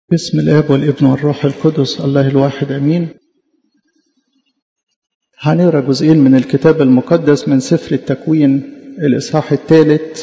بسم الاب والابن والروح القدس الله الواحد امين هنقرا جزئين من الكتاب المقدس من سفر التكوين الاصحاح الثالث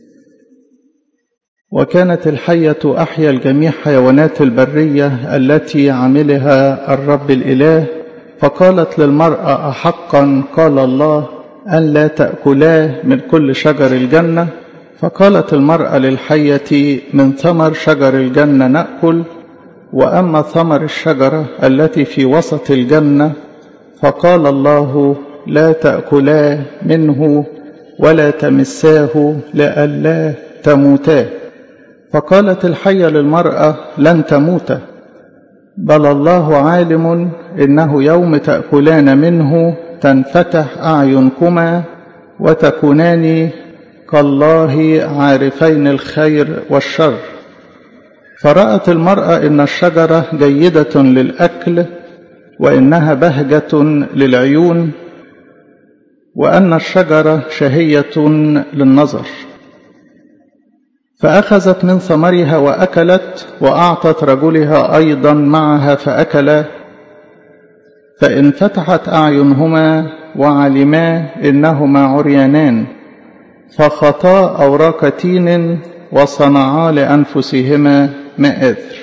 وكانت الحيه احيا الجميع حيوانات البريه التي عملها الرب الاله فقالت للمراه احقا قال الله ان لا تاكلا من كل شجر الجنه فقالت المراه للحيه من ثمر شجر الجنه ناكل واما ثمر الشجره التي في وسط الجنه فقال الله لا تاكلا منه ولا تمساه لئلا تموتا فقالت الحيه للمراه لن تموتا بل الله عالم انه يوم تاكلان منه تنفتح اعينكما وتكونان كالله عارفين الخير والشر فرأت المرأة إن الشجرة جيدة للأكل وإنها بهجة للعيون وأن الشجرة شهية للنظر فأخذت من ثمرها وأكلت وأعطت رجلها أيضا معها فأكلا فانفتحت أعينهما وعلما إنهما عريانان فخطا أوراق تين وصنعا لأنفسهما مآثر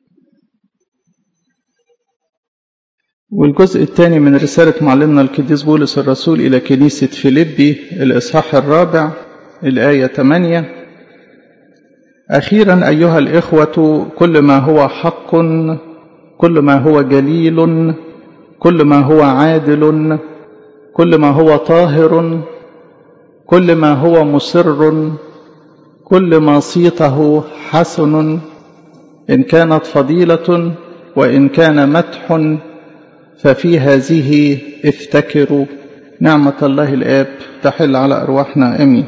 والجزء الثاني من رسالة معلمنا القديس بولس الرسول إلى كنيسة فيليبي الإصحاح الرابع الآية 8 أخيرا أيها الإخوة كل ما هو حق كل ما هو جليل كل ما هو عادل كل ما هو طاهر كل ما هو مسر كل ما صيته حسن إن كانت فضيلة وإن كان مدح ففي هذه افتكروا نعمة الله الآب تحل على أرواحنا أمين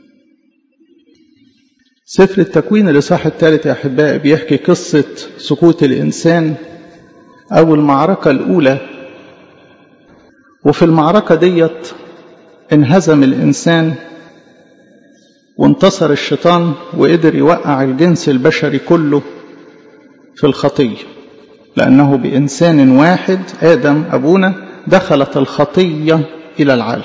سفر التكوين الإصحاح الثالث يا أحبائي بيحكي قصة سقوط الإنسان أو المعركة الأولى وفي المعركة ديت انهزم الإنسان وانتصر الشيطان وقدر يوقع الجنس البشري كله في الخطية لأنه بإنسان واحد آدم أبونا دخلت الخطية إلى العالم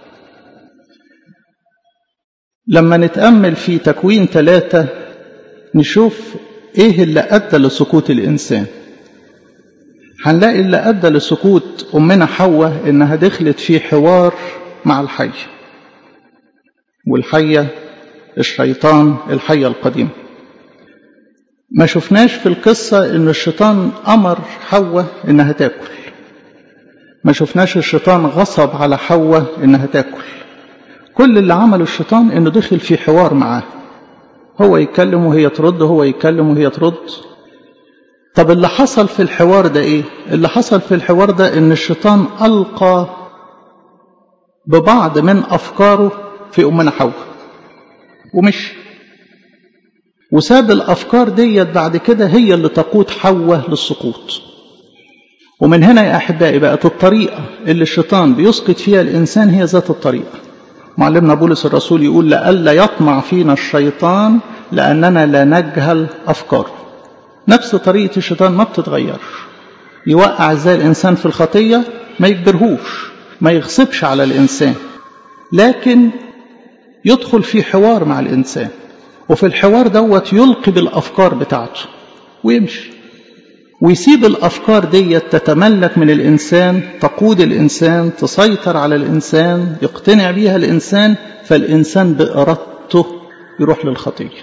لما نتأمل في تكوين ثلاثة نشوف إيه اللي أدى لسقوط الإنسان هنلاقي اللي أدى لسقوط أمنا حواء إنها دخلت في حوار مع الحية والحية الشيطان الحية القديمة ما شفناش في القصة إن الشيطان أمر حواء إنها تاكل ما شفناش الشيطان غصب على حواء إنها تاكل كل اللي عمله الشيطان إنه دخل في حوار معاه هو يتكلم وهي ترد هو يتكلم وهي ترد طب اللي حصل في الحوار ده إيه؟ اللي حصل في الحوار ده إن الشيطان ألقى ببعض من أفكاره في أمنا حواء ومشي وساب الأفكار ديت بعد كده هي اللي تقود حواء للسقوط ومن هنا يا أحبائي بقت الطريقة اللي الشيطان بيسقط فيها الإنسان هي ذات الطريقة معلمنا بولس الرسول يقول لألا يطمع فينا الشيطان لأننا لا نجهل أفكاره نفس طريقة الشيطان ما بتتغيرش يوقع ازاي الإنسان في الخطية ما يجبرهوش ما يغصبش على الإنسان لكن يدخل في حوار مع الإنسان وفي الحوار دوت يلقي بالأفكار بتاعته ويمشي ويسيب الأفكار ديت تتملك من الإنسان تقود الإنسان تسيطر على الإنسان يقتنع بيها الإنسان فالإنسان بإرادته يروح للخطية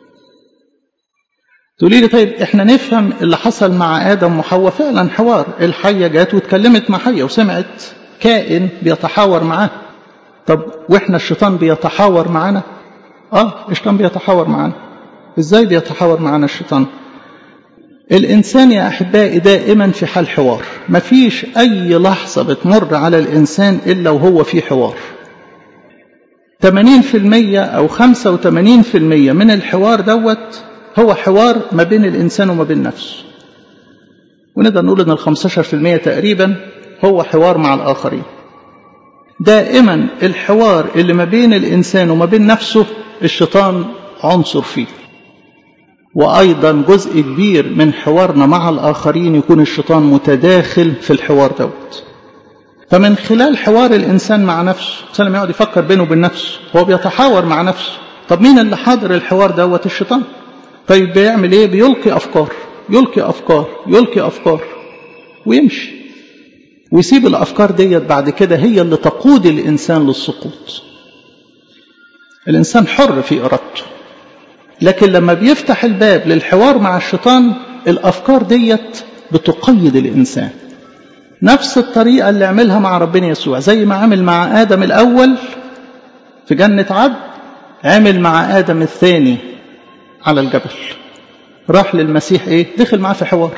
تقولي لي طيب احنا نفهم اللي حصل مع آدم وحواء فعلا حوار الحية جات واتكلمت مع حية وسمعت كائن بيتحاور معاه طب واحنا الشيطان بيتحاور معانا اه الشيطان بيتحاور معانا ازاي بيتحاور معانا الشيطان الانسان يا احبائي دائما في حال حوار مفيش اي لحظه بتمر على الانسان الا وهو في حوار 80% او 85% من الحوار دوت هو حوار ما بين الانسان وما بين نفسه ونقدر نقول ان ال 15% تقريبا هو حوار مع الاخرين دائما الحوار اللي ما بين الإنسان وما بين نفسه الشيطان عنصر فيه وأيضا جزء كبير من حوارنا مع الآخرين يكون الشيطان متداخل في الحوار دوت فمن خلال حوار الإنسان مع نفسه الإنسان لما يقعد يفكر بينه وبين نفسه هو بيتحاور مع نفسه طب مين اللي حاضر الحوار دوت الشيطان طيب بيعمل ايه بيلقي أفكار يلقي أفكار يلقي أفكار ويمشي ويسيب الأفكار ديت بعد كده هي اللي تقود الإنسان للسقوط الإنسان حر في إرادته لكن لما بيفتح الباب للحوار مع الشيطان الأفكار ديت بتقيد الإنسان نفس الطريقة اللي عملها مع ربنا يسوع زي ما عمل مع آدم الأول في جنة عدن عمل مع آدم الثاني على الجبل راح للمسيح إيه دخل معاه في حوار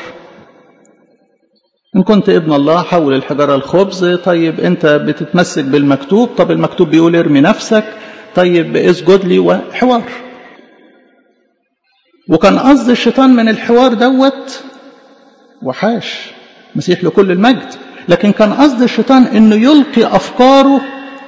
إن كنت ابن الله حول الحجارة الخبز طيب أنت بتتمسك بالمكتوب طب المكتوب بيقول ارمي نفسك طيب اسجد لي وحوار وكان قصد الشيطان من الحوار دوت وحاش مسيح لكل المجد لكن كان قصد الشيطان انه يلقي افكاره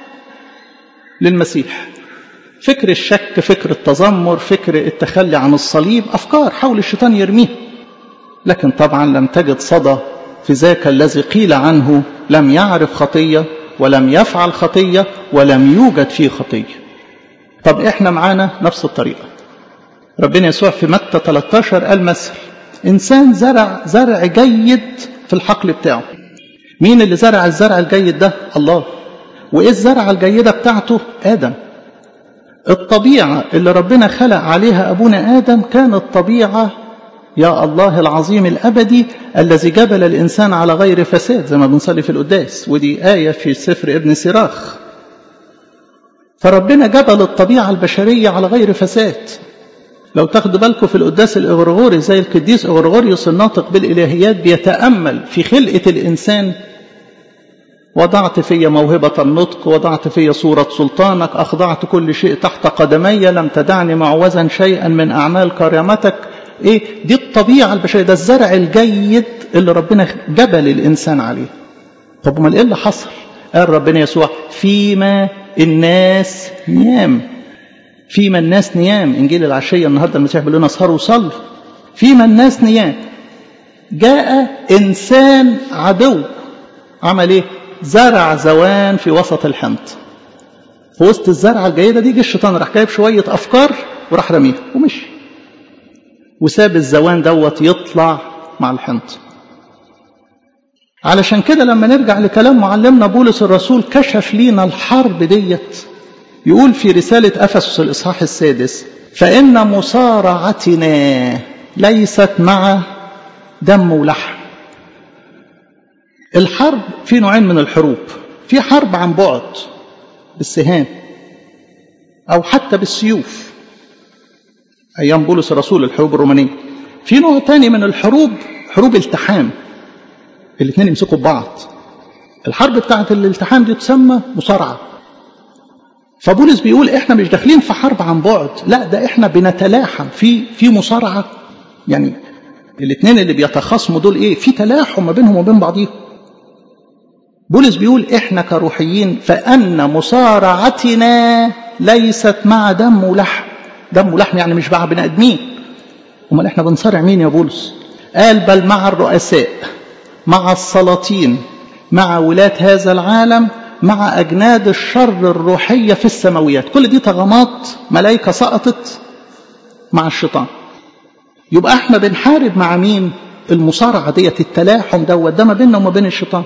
للمسيح فكر الشك فكر التذمر فكر التخلي عن الصليب افكار حول الشيطان يرميه لكن طبعا لم تجد صدى في ذاك الذي قيل عنه لم يعرف خطيه ولم يفعل خطيه ولم يوجد فيه خطيه طب احنا معانا نفس الطريقه ربنا يسوع في متى 13 قال مثل انسان زرع زرع جيد في الحقل بتاعه مين اللي زرع الزرع الجيد ده الله وايه الزرعه الجيده بتاعته ادم الطبيعه اللي ربنا خلق عليها ابونا ادم كانت طبيعه يا الله العظيم الابدي الذي جبل الانسان على غير فساد زي ما بنصلي في القداس ودي ايه في سفر ابن سراخ فربنا جبل الطبيعه البشريه على غير فساد لو تاخدوا بالكم في القداس الإغرغوري زي القديس إغرغوريوس الناطق بالإلهيات بيتأمل في خلقة الإنسان وضعت في موهبة النطق وضعت في صورة سلطانك أخضعت كل شيء تحت قدمي لم تدعني معوزا شيئا من أعمال كرامتك إيه دي الطبيعة البشرية ده الزرع الجيد اللي ربنا جبل الإنسان عليه طب امال إيه اللي حصل قال ربنا يسوع فيما الناس نيام فيما الناس نيام انجيل العشيه النهارده المسيح بيقول لنا اسهروا وصلوا فيما الناس نيام جاء انسان عدو عمل ايه زرع زوان في وسط الحنط في وسط الزرعه الجيده دي جه الشيطان راح جايب شويه افكار وراح رميها ومشي وساب الزوان دوت يطلع مع الحنط علشان كده لما نرجع لكلام معلمنا بولس الرسول كشف لينا الحرب ديت يقول في رسالة أفسس الإصحاح السادس فإن مصارعتنا ليست مع دم ولحم الحرب في نوعين من الحروب في حرب عن بعد بالسهام أو حتى بالسيوف أيام بولس الرسول الحروب الرومانية في نوع تاني من الحروب حروب التحام الاثنين يمسكوا ببعض الحرب بتاعت الالتحام دي تسمى مصارعه فبولس بيقول احنا مش داخلين في حرب عن بعد لا ده احنا بنتلاحم في في مصارعه يعني الاثنين اللي بيتخاصموا دول ايه في تلاحم ما بينهم وبين بعضيهم بولس بيقول احنا كروحيين فان مصارعتنا ليست مع دم ولحم دم ولحم يعني مش مع بني ادمين امال احنا بنصارع مين يا بولس قال بل مع الرؤساء مع السلاطين مع ولاة هذا العالم مع أجناد الشر الروحية في السماويات كل دي طغمات ملائكة سقطت مع الشيطان يبقى احنا بنحارب مع مين المصارعة ديت التلاحم دوت ده ما بيننا وما بين الشيطان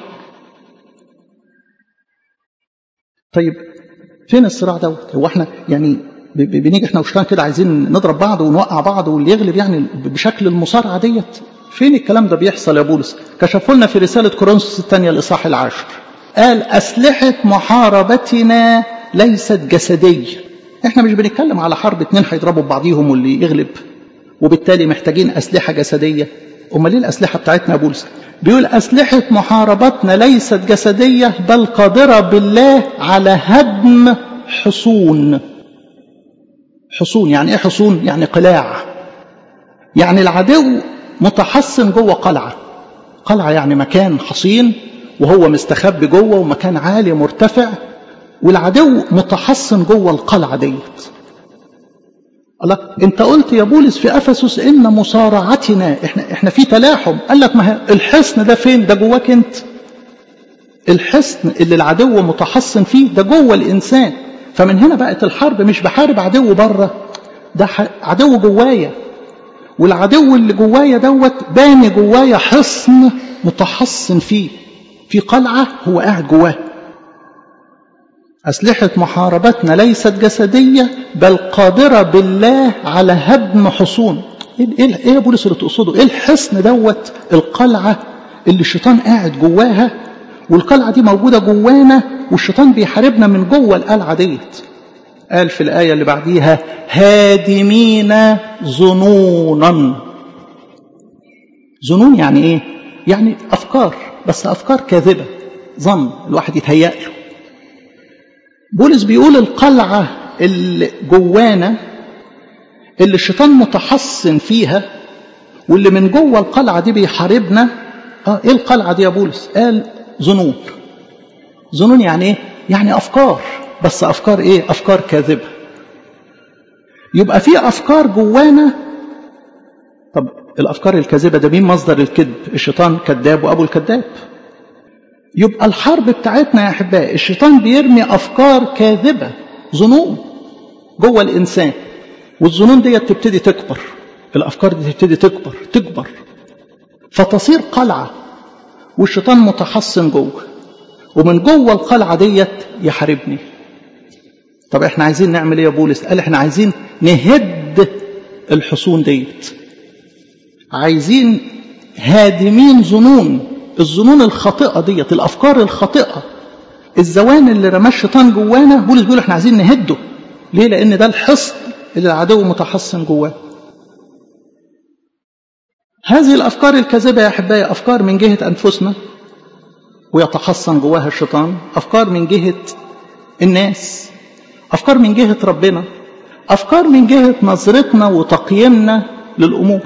طيب فين الصراع دوت هو احنا يعني بنيجي احنا والشيطان كده عايزين نضرب بعض ونوقع بعض واللي يغلب يعني بشكل المصارعة ديت فين الكلام ده بيحصل يا بولس كشفوا لنا في رسالة كورنثوس الثانية الإصحاح العاشر قال أسلحة محاربتنا ليست جسدية احنا مش بنتكلم على حرب اتنين هيضربوا ببعضيهم واللي يغلب وبالتالي محتاجين أسلحة جسدية أمال ليه الأسلحة بتاعتنا يا بولس بيقول أسلحة محاربتنا ليست جسدية بل قادرة بالله على هدم حصون حصون يعني ايه حصون يعني قلاع يعني العدو متحصن جوه قلعة قلعة يعني مكان حصين وهو مستخبي جوه ومكان عالي مرتفع والعدو متحصن جوه القلعة ديت الله انت قلت يا بولس في افسس ان مصارعتنا احنا احنا في تلاحم قال لك ما الحصن ده فين ده جواك انت الحصن اللي العدو متحصن فيه ده جوه الانسان فمن هنا بقت الحرب مش بحارب عدو بره ده عدو جوايا والعدو اللي جوايا دوت باني جوايا حصن متحصن فيه في قلعه هو قاعد جواه أسلحة محاربتنا ليست جسدية بل قادرة بالله على هدم حصون إيه إيه يا بولس اللي تقصده؟ إيه الحصن دوت القلعة اللي الشيطان قاعد جواها والقلعة دي موجودة جوانا والشيطان بيحاربنا من جوه القلعة ديت. قال في الآية اللي بعديها هادمين ظنونا. ظنون يعني إيه؟ يعني أفكار بس أفكار كاذبة ظن الواحد يتهيأ له. بولس بيقول القلعة اللي جوانا اللي الشيطان متحصن فيها واللي من جوه القلعة دي بيحاربنا اه ايه القلعة دي يا بولس قال ظنون ظنون يعني ايه يعني افكار بس افكار ايه افكار كاذبة يبقى في افكار جوانا طب الافكار الكاذبة ده مين مصدر الكذب الشيطان كذاب وابو الكذاب يبقى الحرب بتاعتنا يا احبائي الشيطان بيرمي افكار كاذبه ظنون جوه الانسان والظنون دي تبتدي تكبر الافكار دي تبتدي تكبر تكبر فتصير قلعه والشيطان متحصن جوه ومن جوه القلعه ديت يحاربني طب احنا عايزين نعمل ايه يا بولس قال احنا عايزين نهد الحصون ديت عايزين هادمين ظنون الظنون الخاطئة ديت الأفكار الخاطئة الزوان اللي رماه الشيطان جوانا بولس بيقول احنا عايزين نهده ليه؟ لأن ده الحصن اللي العدو متحصن جواه هذه الأفكار الكاذبة يا أحبائي أفكار من جهة أنفسنا ويتحصن جواها الشيطان أفكار من جهة الناس أفكار من جهة ربنا أفكار من جهة نظرتنا وتقييمنا للأمور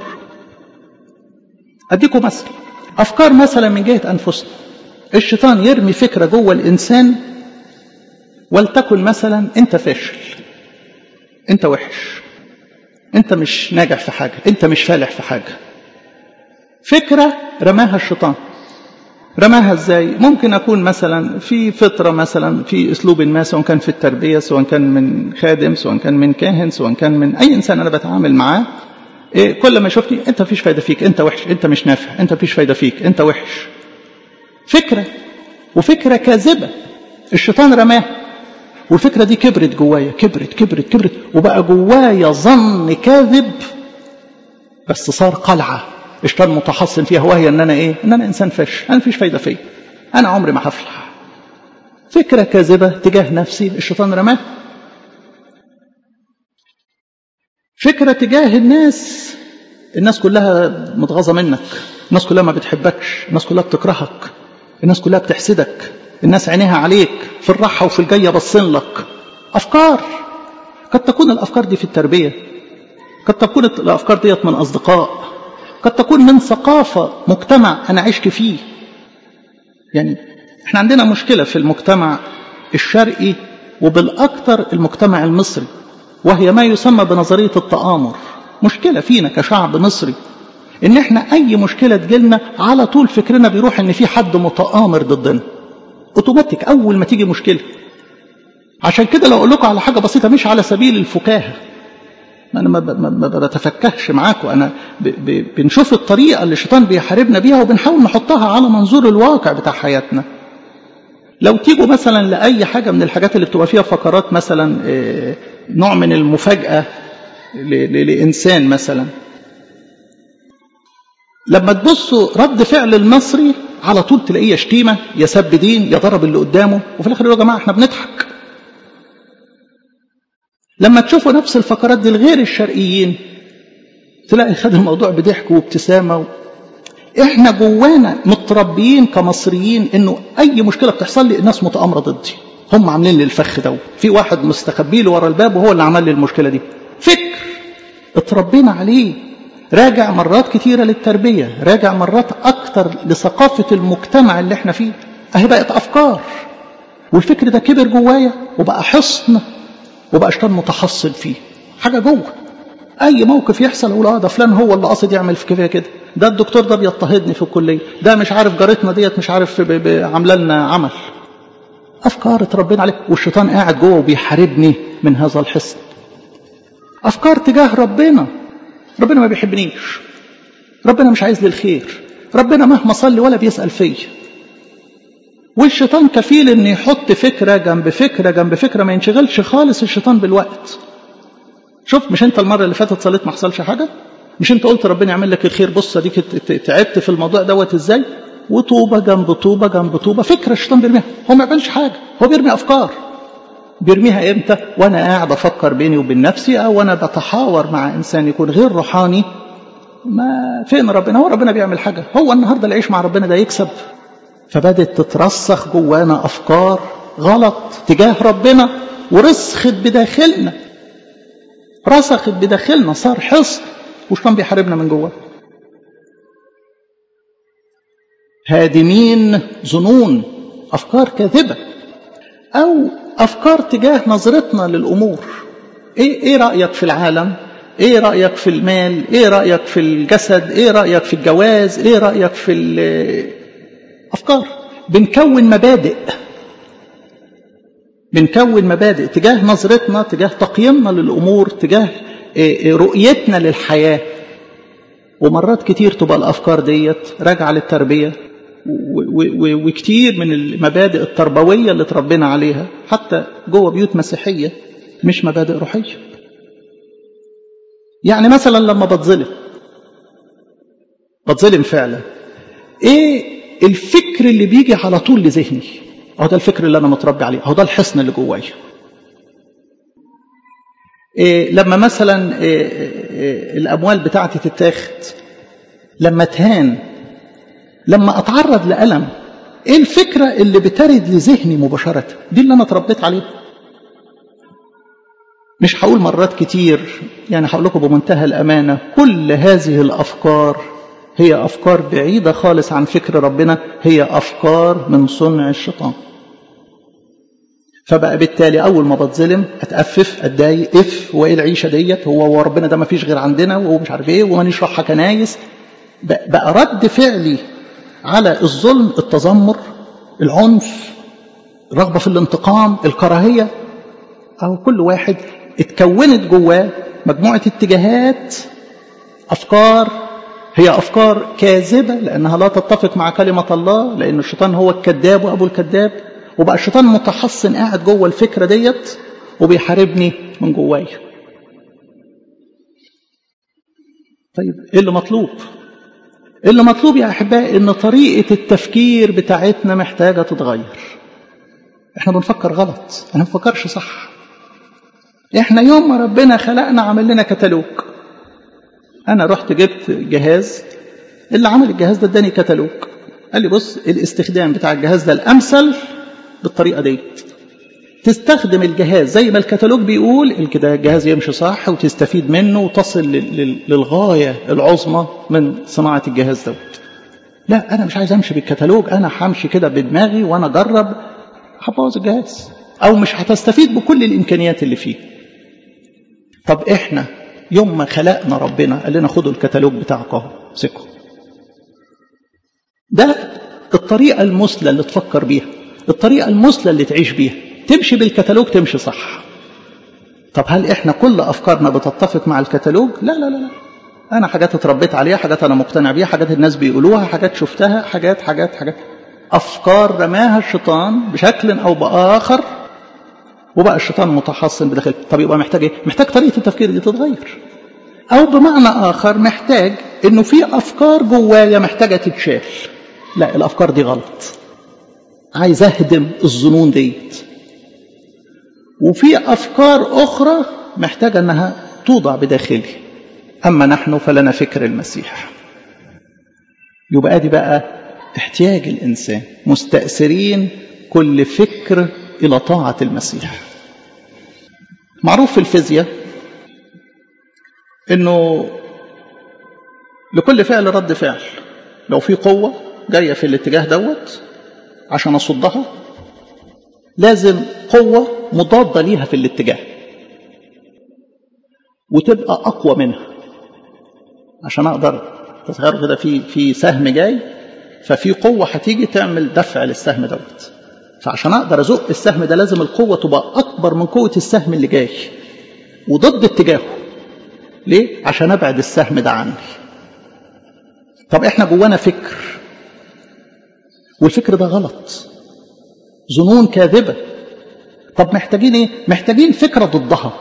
أديكم مثل أفكار مثلا من جهة أنفسنا الشيطان يرمي فكرة جوه الإنسان ولتكن مثلا أنت فاشل أنت وحش أنت مش ناجح في حاجة أنت مش فالح في حاجة فكرة رماها الشيطان رماها ازاي ممكن اكون مثلا في فطره مثلا في اسلوب ما سواء كان في التربيه سواء كان من خادم سواء كان من كاهن سواء كان من اي انسان انا بتعامل معاه إيه كل ما يشوفني انت مفيش فايده فيك انت وحش انت مش نافع انت مفيش فايده فيك انت وحش فكره وفكره كاذبه الشيطان رماها والفكره دي كبرت جوايا كبرت كبرت كبرت وبقى جوايا ظن كاذب بس صار قلعه الشيطان متحصن فيها وهي ان انا ايه ان انا انسان فاشل انا مفيش فايده فيا انا عمري ما هفلح فكره كاذبه تجاه نفسي الشيطان رماها فكرة تجاه الناس الناس كلها متغاظة منك الناس كلها ما بتحبكش الناس كلها بتكرهك الناس كلها بتحسدك الناس عينيها عليك في الراحة وفي الجاية بصين لك أفكار قد تكون الأفكار دي في التربية قد تكون الأفكار ديت من أصدقاء قد تكون من ثقافة مجتمع أنا عشت فيه يعني احنا عندنا مشكلة في المجتمع الشرقي وبالأكثر المجتمع المصري وهي ما يسمى بنظرية التآمر مشكلة فينا كشعب مصري ان احنا اي مشكلة تجيلنا على طول فكرنا بيروح ان في حد متآمر ضدنا اوتوماتيك اول ما تيجي مشكلة عشان كده لو اقول لكم على حاجة بسيطة مش على سبيل الفكاهة انا ما, ما, ما بتفكهش معاكم انا ب ب بنشوف الطريقة اللي الشيطان بيحاربنا بيها وبنحاول نحطها على منظور الواقع بتاع حياتنا لو تيجوا مثلا لأي حاجة من الحاجات اللي بتبقى فيها فقرات مثلا نوع من المفاجأة لإنسان مثلا لما تبصوا رد فعل المصري على طول تلاقيه شتيمة يا سب دين يا ضرب اللي قدامه وفي الآخر يا جماعة احنا بنضحك لما تشوفوا نفس الفقرات دي لغير الشرقيين تلاقي خد الموضوع بضحك وابتسامة و... احنا جوانا متربيين كمصريين انه اي مشكله بتحصل لي الناس متامره ضدي هم عاملين لي الفخ ده في واحد مستخبي له ورا الباب وهو اللي عمل لي المشكله دي فكر اتربينا عليه راجع مرات كتيرة للتربية راجع مرات أكتر لثقافة المجتمع اللي احنا فيه أهي بقت أفكار والفكر ده كبر جوايا وبقى حصن وبقى شيطان متحصل فيه حاجة جوه اي موقف يحصل اقول اه ده فلان هو اللي قاصد يعمل في كفايه كده ده الدكتور ده بيضطهدني في الكليه ده مش عارف جارتنا ديت مش عارف عامله لنا عمل افكار اتربينا عليه والشيطان قاعد جوه وبيحاربني من هذا الحصن افكار تجاه ربنا ربنا ما بيحبنيش ربنا مش عايز لي الخير ربنا مهما صلي ولا بيسال فيا والشيطان كفيل ان يحط فكره جنب فكره جنب فكره ما ينشغلش خالص الشيطان بالوقت شوف مش انت المره اللي فاتت صليت ما حصلش حاجه مش انت قلت ربنا يعمل لك الخير بص اديك تعبت في الموضوع دوت ازاي وطوبه جنب طوبه جنب طوبه فكره الشيطان بيرميها هو ما يعملش حاجه هو بيرمي افكار بيرميها امتى وانا قاعد افكر بيني وبين نفسي او انا بتحاور مع انسان يكون غير روحاني ما فين ربنا هو ربنا بيعمل حاجه هو النهارده اللي يعيش مع ربنا ده يكسب فبدت تترسخ جوانا افكار غلط تجاه ربنا ورسخت بداخلنا رسخت بداخلنا صار حصن وشلون بيحاربنا من جواه هادمين ظنون افكار كاذبه او افكار تجاه نظرتنا للامور ايه ايه رايك في العالم ايه رايك في المال ايه رايك في الجسد ايه رايك في الجواز ايه رايك في افكار بنكون مبادئ بنكون مبادئ تجاه نظرتنا تجاه تقييمنا للامور تجاه رؤيتنا للحياه ومرات كتير تبقى الافكار ديت راجعه للتربيه وكتير من المبادئ التربويه اللي اتربينا عليها حتى جوه بيوت مسيحيه مش مبادئ روحيه يعني مثلا لما بتظلم بتظلم فعلا ايه الفكر اللي بيجي على طول لذهني اهو ده الفكر اللي انا متربي عليه اهو ده الحصن اللي جوايا إيه لما مثلا إيه إيه الاموال بتاعتي تتاخد لما تهان لما اتعرض لالم ايه الفكره اللي بترد لذهني مباشره دي اللي انا اتربيت عليها مش هقول مرات كتير يعني هقول لكم بمنتهى الامانه كل هذه الافكار هي افكار بعيده خالص عن فكر ربنا هي افكار من صنع الشيطان فبقى بالتالي اول ما بتظلم اتأفف اتضايق اف وايه العيشه ديت هو وربنا ده ما فيش غير عندنا وهو مش عارف ايه وما نشرحها كنايس بقى رد فعلي على الظلم التذمر العنف الرغبه في الانتقام الكراهيه او كل واحد اتكونت جواه مجموعه اتجاهات افكار هي افكار كاذبه لانها لا تتفق مع كلمه الله لان الشيطان هو الكذاب وابو الكذاب وبقى الشيطان متحصن قاعد جوه الفكره ديت وبيحاربني من جوايا طيب ايه اللي مطلوب اللي مطلوب يا احبائي ان طريقه التفكير بتاعتنا محتاجه تتغير احنا بنفكر غلط احنا ما بنفكرش صح احنا يوم ما ربنا خلقنا عمل لنا كتالوج انا رحت جبت جهاز اللي عمل الجهاز ده اداني كتالوج قال لي بص الاستخدام بتاع الجهاز ده الامثل بالطريقه ديت تستخدم الجهاز زي ما الكتالوج بيقول كده الجهاز يمشي صح وتستفيد منه وتصل للغايه العظمى من صناعه الجهاز دوت لا انا مش عايز امشي بالكتالوج انا همشي كده بدماغي وانا اجرب هبوظ الجهاز او مش هتستفيد بكل الامكانيات اللي فيه طب احنا يوم ما خلقنا ربنا قال لنا خدوا الكتالوج بتاعكم اهو امسكوا ده الطريقة المثلى اللي تفكر بيها الطريقة المثلى اللي تعيش بيها تمشي بالكتالوج تمشي صح طب هل احنا كل افكارنا بتتفق مع الكتالوج لا لا لا لا انا حاجات اتربيت عليها حاجات انا مقتنع بيها حاجات الناس بيقولوها حاجات شفتها حاجات حاجات حاجات افكار رماها الشيطان بشكل او باخر وبقى الشيطان متحصن بداخل طب يبقى محتاج ايه محتاج طريقه التفكير دي تتغير او بمعنى اخر محتاج انه في افكار جوايا محتاجه تتشال لا الافكار دي غلط عايز اهدم الظنون ديت وفي افكار اخرى محتاجه انها توضع بداخلي اما نحن فلنا فكر المسيح يبقى دي بقى احتياج الانسان مستأثرين كل فكر الى طاعه المسيح معروف في الفيزياء انه لكل فعل رد فعل لو في قوه جايه في الاتجاه دوت عشان اصدها لازم قوه مضاده ليها في الاتجاه وتبقى اقوى منها عشان اقدر تخيلوا كده في في سهم جاي ففي قوه هتيجي تعمل دفع للسهم دوت فعشان اقدر ازق السهم ده لازم القوه تبقى اكبر من قوه السهم اللي جاي وضد اتجاهه ليه عشان ابعد السهم ده عني طب احنا جوانا فكر والفكر ده غلط ظنون كاذبه طب محتاجين ايه محتاجين فكره ضدها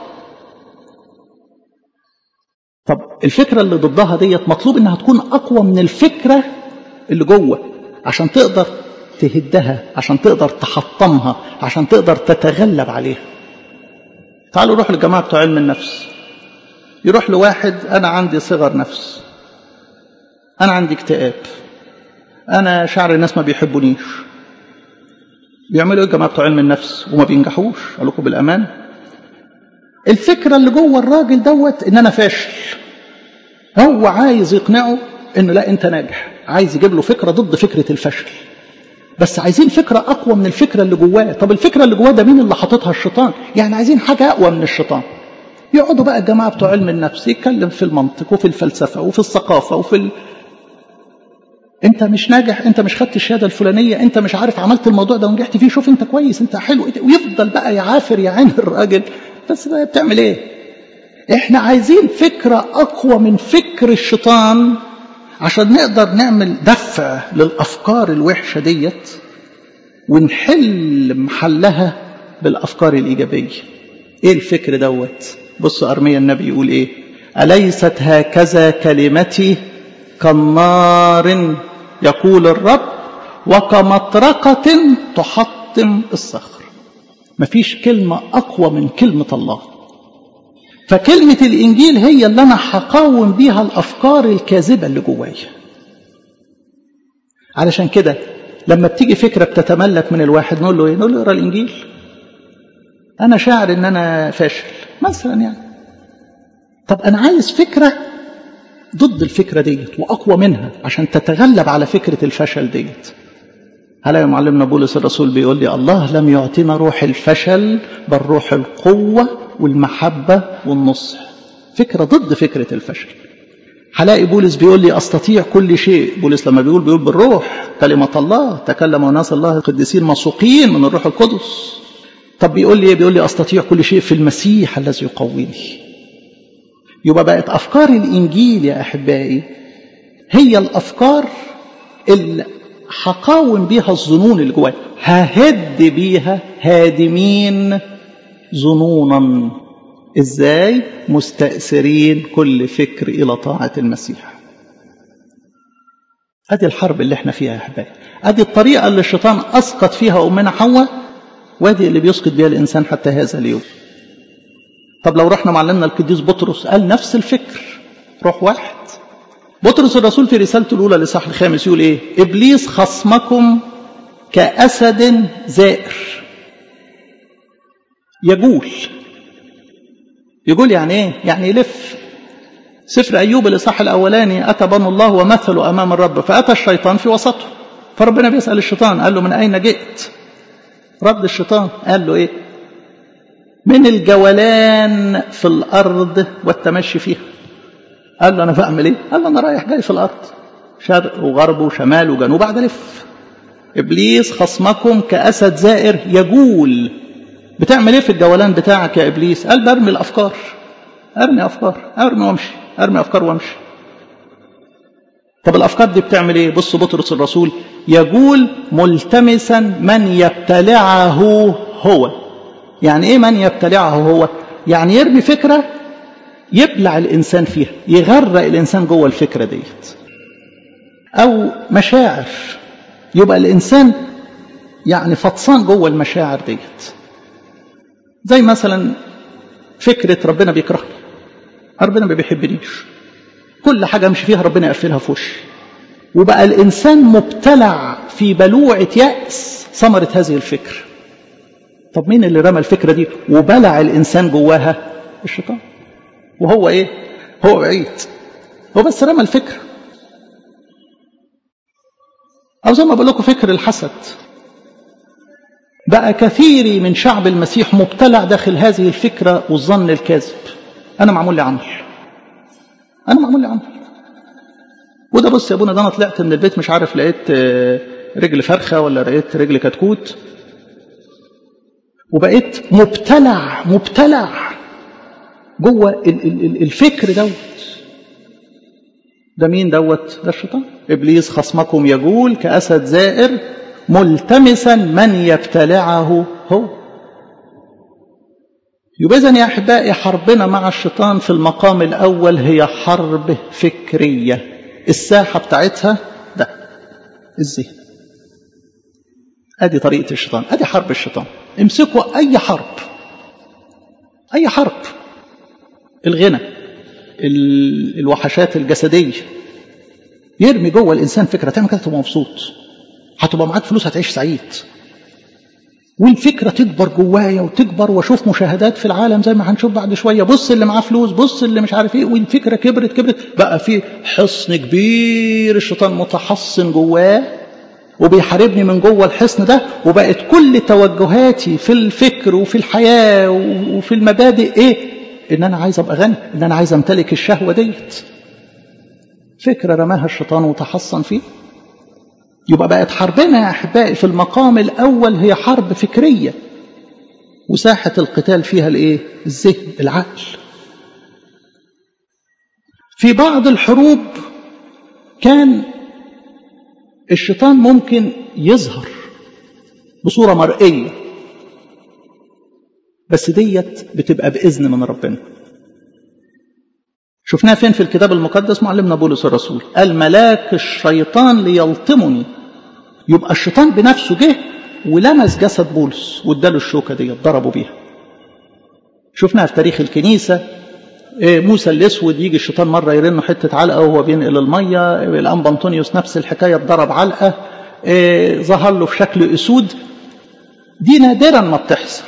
طب الفكره اللي ضدها ديت مطلوب انها تكون اقوى من الفكره اللي جوه عشان تقدر تهدها عشان تقدر تحطمها عشان تقدر تتغلب عليها تعالوا نروح للجماعه بتوع علم النفس يروح لواحد انا عندي صغر نفس انا عندي اكتئاب انا شعر الناس ما بيحبونيش بيعملوا ايه الجماعه بتوع علم النفس وما بينجحوش اقول لكم بالامان الفكره اللي جوه الراجل دوت ان انا فاشل هو عايز يقنعه انه لا انت ناجح عايز يجيب له فكره ضد فكره الفشل بس عايزين فكره اقوى من الفكره اللي جواه طب الفكره اللي جواه ده مين اللي حاططها الشيطان يعني عايزين حاجه اقوى من الشيطان يقعدوا بقى الجماعه بتوع علم النفس يتكلم في المنطق وفي الفلسفه وفي الثقافه وفي ال... انت مش ناجح انت مش خدت الشهاده الفلانيه انت مش عارف عملت الموضوع ده ونجحت فيه شوف انت كويس انت حلو ويفضل بقى يعافر يا عين الراجل بس بقى بتعمل ايه احنا عايزين فكره اقوى من فكر الشيطان عشان نقدر نعمل دفع للافكار الوحشه ديت ونحل محلها بالافكار الايجابيه ايه الفكر دوت بصوا ارميا النبي يقول ايه اليست هكذا كلمتي كالنار يقول الرب وكمطرقة تحطم الصخر مفيش كلمة أقوى من كلمة الله فكلمة الإنجيل هي اللي أنا هقاوم بيها الأفكار الكاذبة اللي جوايا علشان كده لما بتيجي فكرة بتتملك من الواحد نقول له إيه؟ نقول له اقرا الإنجيل أنا شاعر إن أنا فاشل مثلا يعني طب أنا عايز فكرة ضد الفكرة ديت وأقوى منها عشان تتغلب على فكرة الفشل ديت هلا يا معلمنا بولس الرسول بيقول لي الله لم يعطينا روح الفشل بل روح القوة والمحبة والنصح فكرة ضد فكرة الفشل هلاقي بولس بيقول لي أستطيع كل شيء بولس لما بيقول بيقول بالروح كلمة الله تكلم ناس الله القديسين مسوقين من الروح القدس طب بيقول لي بيقول لي أستطيع كل شيء في المسيح الذي يقويني يبقى بقت أفكار الإنجيل يا أحبائي هي الأفكار اللي هقاوم بيها الظنون اللي جوايا ههد بيها هادمين ظنونا ازاي مستأثرين كل فكر إلى طاعة المسيح ادي الحرب اللي احنا فيها يا احبائي ادي الطريقة اللي الشيطان اسقط فيها امنا حواء وادي اللي بيسقط بها الانسان حتى هذا اليوم طب لو رحنا معلمنا القديس بطرس قال نفس الفكر روح واحد بطرس الرسول في رسالته الأولى لصح الخامس يقول إيه إبليس خصمكم كأسد زائر يجول يقول يعني إيه يعني يلف سفر أيوب الإصحاح الأولاني أتى بنو الله ومثلوا أمام الرب فأتى الشيطان في وسطه فربنا بيسأل الشيطان قال له من أين جئت رد الشيطان قال له إيه من الجولان في الأرض والتمشي فيها قال له أنا بعمل إيه قال له أنا رايح جاي في الأرض شرق وغرب وشمال وجنوب قاعد ألف إبليس خصمكم كأسد زائر يجول بتعمل إيه في الجولان بتاعك يا إبليس قال برمي الأفكار أرمي أفكار أرمي وأمشي أرمي أفكار وأمشي طب الأفكار دي بتعمل إيه بص بطرس الرسول يجول ملتمسا من يبتلعه هو يعني ايه من يبتلعه هو يعني يرمي فكره يبلع الانسان فيها يغرق الانسان جوه الفكره ديت او مشاعر يبقى الانسان يعني فطسان جوه المشاعر ديت زي مثلا فكره ربنا بيكرهني ربنا ما بيحبنيش كل حاجه امشي فيها ربنا يقفلها في وشي وبقى الانسان مبتلع في بلوعه ياس ثمره هذه الفكره طب مين اللي رمى الفكرة دي وبلع الإنسان جواها الشيطان وهو إيه هو بعيد هو بس رمى الفكرة أو زي ما بقول لكم فكر الحسد بقى كثير من شعب المسيح مبتلع داخل هذه الفكرة والظن الكاذب انا معمول لي عمل انا معمول لي عمل وده بص يا ابونا ده انا طلعت من البيت مش عارف لقيت رجل فرخه ولا لقيت رجل كتكوت وبقيت مبتلع مبتلع جوه الفكر دوت ده مين دوت ده الشيطان ابليس خصمكم يجول كاسد زائر ملتمسا من يبتلعه هو يبقى اذا يا احبائي حربنا مع الشيطان في المقام الاول هي حرب فكريه الساحه بتاعتها ده الذهن ادي طريقه الشيطان ادي حرب الشيطان امسكوا اي حرب اي حرب الغنى الوحشات الجسديه يرمي جوه الانسان فكره تعمل كده تبقى مبسوط هتبقى معاك فلوس هتعيش سعيد والفكرة تكبر جوايا وتكبر واشوف مشاهدات في العالم زي ما هنشوف بعد شوية بص اللي معاه فلوس بص اللي مش عارف ايه والفكرة كبرت كبرت بقى في حصن كبير الشيطان متحصن جواه وبيحاربني من جوه الحصن ده وبقت كل توجهاتي في الفكر وفي الحياة وفي المبادئ ايه ان انا عايز ابقى غني ان انا عايز امتلك الشهوة ديت فكرة رماها الشيطان وتحصن فيه يبقى بقت حربنا يا احبائي في المقام الاول هي حرب فكريه وساحه القتال فيها الايه الذهن العقل في بعض الحروب كان الشيطان ممكن يظهر بصوره مرئيه بس ديت بتبقى باذن من ربنا شفناها فين في الكتاب المقدس معلمنا بولس الرسول قال ملاك الشيطان ليلطمني يبقى الشيطان بنفسه جه ولمس جسد بولس واداله الشوكه دي ضربوا بيها شفناها في تاريخ الكنيسه موسى الاسود يجي الشيطان مره يرنه حته علقه وهو بينقل الميه الانبا انطونيوس نفس الحكايه اتضرب علقه ظهر له في شكل اسود دي نادرا ما بتحصل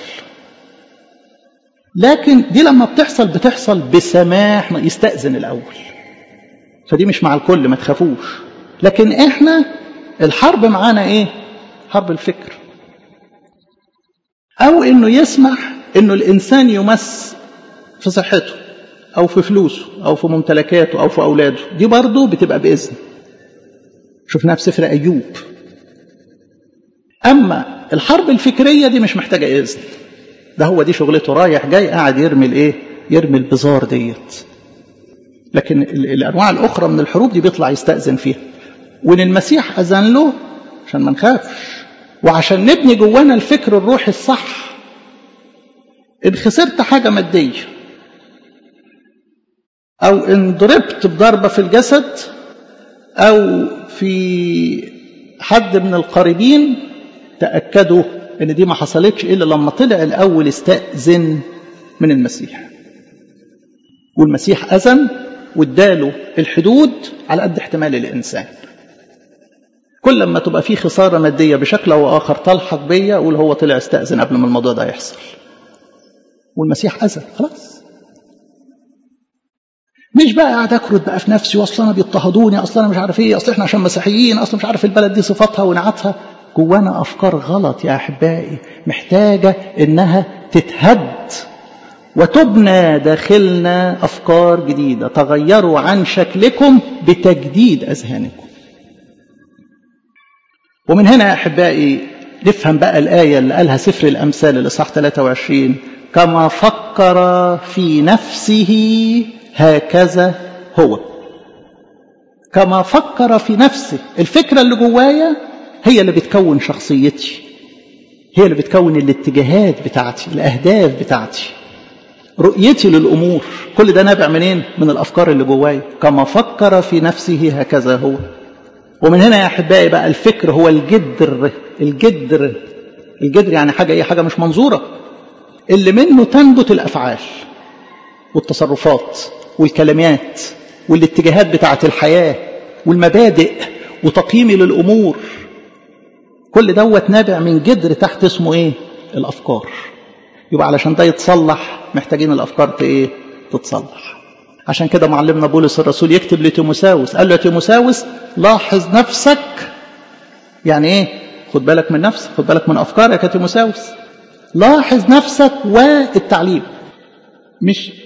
لكن دي لما بتحصل بتحصل بسماح يستأذن الأول فدي مش مع الكل ما تخافوش لكن احنا الحرب معانا ايه حرب الفكر او انه يسمح انه الانسان يمس في صحته او في فلوسه او في ممتلكاته او في اولاده دي برضه بتبقى باذن شفناها في سفر ايوب اما الحرب الفكريه دي مش محتاجه اذن ده هو دي شغلته رايح جاي قاعد يرمي الايه يرمي البزار ديت لكن الانواع الاخرى من الحروب دي بيطلع يستاذن فيها وان المسيح اذن له عشان ما نخافش وعشان نبني جوانا الفكر الروحي الصح ان خسرت حاجه ماديه او ان ضربت بضربه في الجسد او في حد من القريبين تاكدوا ان دي ما حصلتش الا لما طلع الاول استاذن من المسيح والمسيح اذن واداله الحدود على قد احتمال الانسان كل ما تبقى في خساره ماديه بشكل او اخر تلحق بيا اقول هو طلع استاذن قبل ما الموضوع ده يحصل والمسيح اذن خلاص مش بقى قاعد اكرد بقى في نفسي واصل انا بيضطهدوني اصل انا مش عارف ايه اصل احنا عشان مسيحيين اصل مش عارف البلد دي صفاتها ونعتها جوانا افكار غلط يا احبائي محتاجه انها تتهد وتبنى داخلنا افكار جديده تغيروا عن شكلكم بتجديد اذهانكم ومن هنا يا احبائي نفهم بقى الايه اللي قالها سفر الامثال الاصحاح 23 كما فكر في نفسه هكذا هو كما فكر في نفسه الفكره اللي جوايا هي اللي بتكون شخصيتي هي اللي بتكون الاتجاهات بتاعتي الاهداف بتاعتي رؤيتي للامور كل ده نابع منين من الافكار اللي جوايا كما فكر في نفسه هكذا هو ومن هنا يا احبائي بقى الفكر هو الجدر الجدر الجدر يعني حاجه ايه حاجه مش منظوره اللي منه تنبت الافعال والتصرفات والكلمات والاتجاهات بتاعه الحياه والمبادئ وتقييمي للامور كل دوت نابع من جدر تحت اسمه ايه الافكار يبقى علشان ده يتصلح محتاجين الافكار ايه تتصلح عشان كده معلمنا بولس الرسول يكتب لتيموساوس قال له يا تيموساوس لاحظ نفسك يعني ايه خد بالك من نفسك خد بالك من افكارك يا تيموساوس لاحظ نفسك والتعليم مش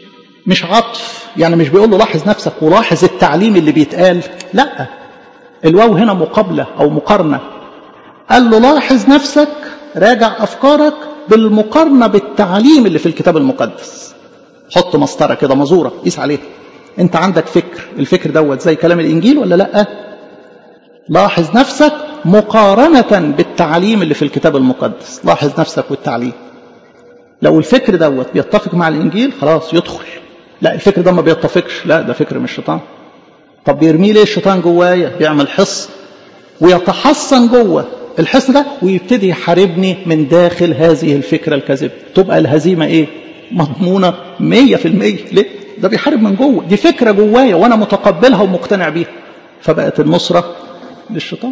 مش عطف يعني مش بيقول له لاحظ نفسك ولاحظ التعليم اللي بيتقال لا الواو هنا مقابلة أو مقارنة قال له لاحظ نفسك راجع أفكارك بالمقارنة بالتعليم اللي في الكتاب المقدس حط مسطرة كده مزورة قيس عليها انت عندك فكر الفكر دوت زي كلام الإنجيل ولا لأ لاحظ نفسك مقارنة بالتعليم اللي في الكتاب المقدس لاحظ نفسك والتعليم لو الفكر دوت بيتفق مع الإنجيل خلاص يدخل لا الفكر ده ما بيتفقش لا ده فكر من الشيطان طب بيرميه ليه الشيطان جوايا بيعمل حصن ويتحصن جوه الحصن ده ويبتدي يحاربني من داخل هذه الفكرة الكاذبة تبقى الهزيمة ايه مضمونة مية في المية ليه ده بيحارب من جوه دي فكرة جوايا وانا متقبلها ومقتنع بيها فبقت النصرة للشيطان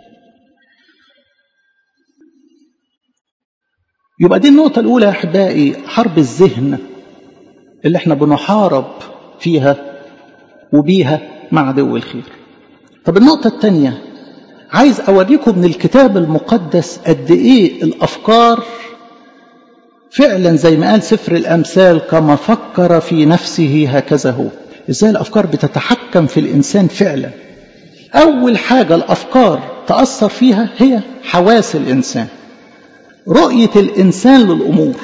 يبقى دي النقطة الأولى يا أحبائي حرب الذهن اللي احنا بنحارب فيها وبيها مع عدو الخير طب النقطة الثانية عايز أوريكم من الكتاب المقدس قد إيه الأفكار فعلا زي ما قال سفر الأمثال كما فكر في نفسه هكذا هو إزاي الأفكار بتتحكم في الإنسان فعلا أول حاجة الأفكار تأثر فيها هي حواس الإنسان رؤية الإنسان للأمور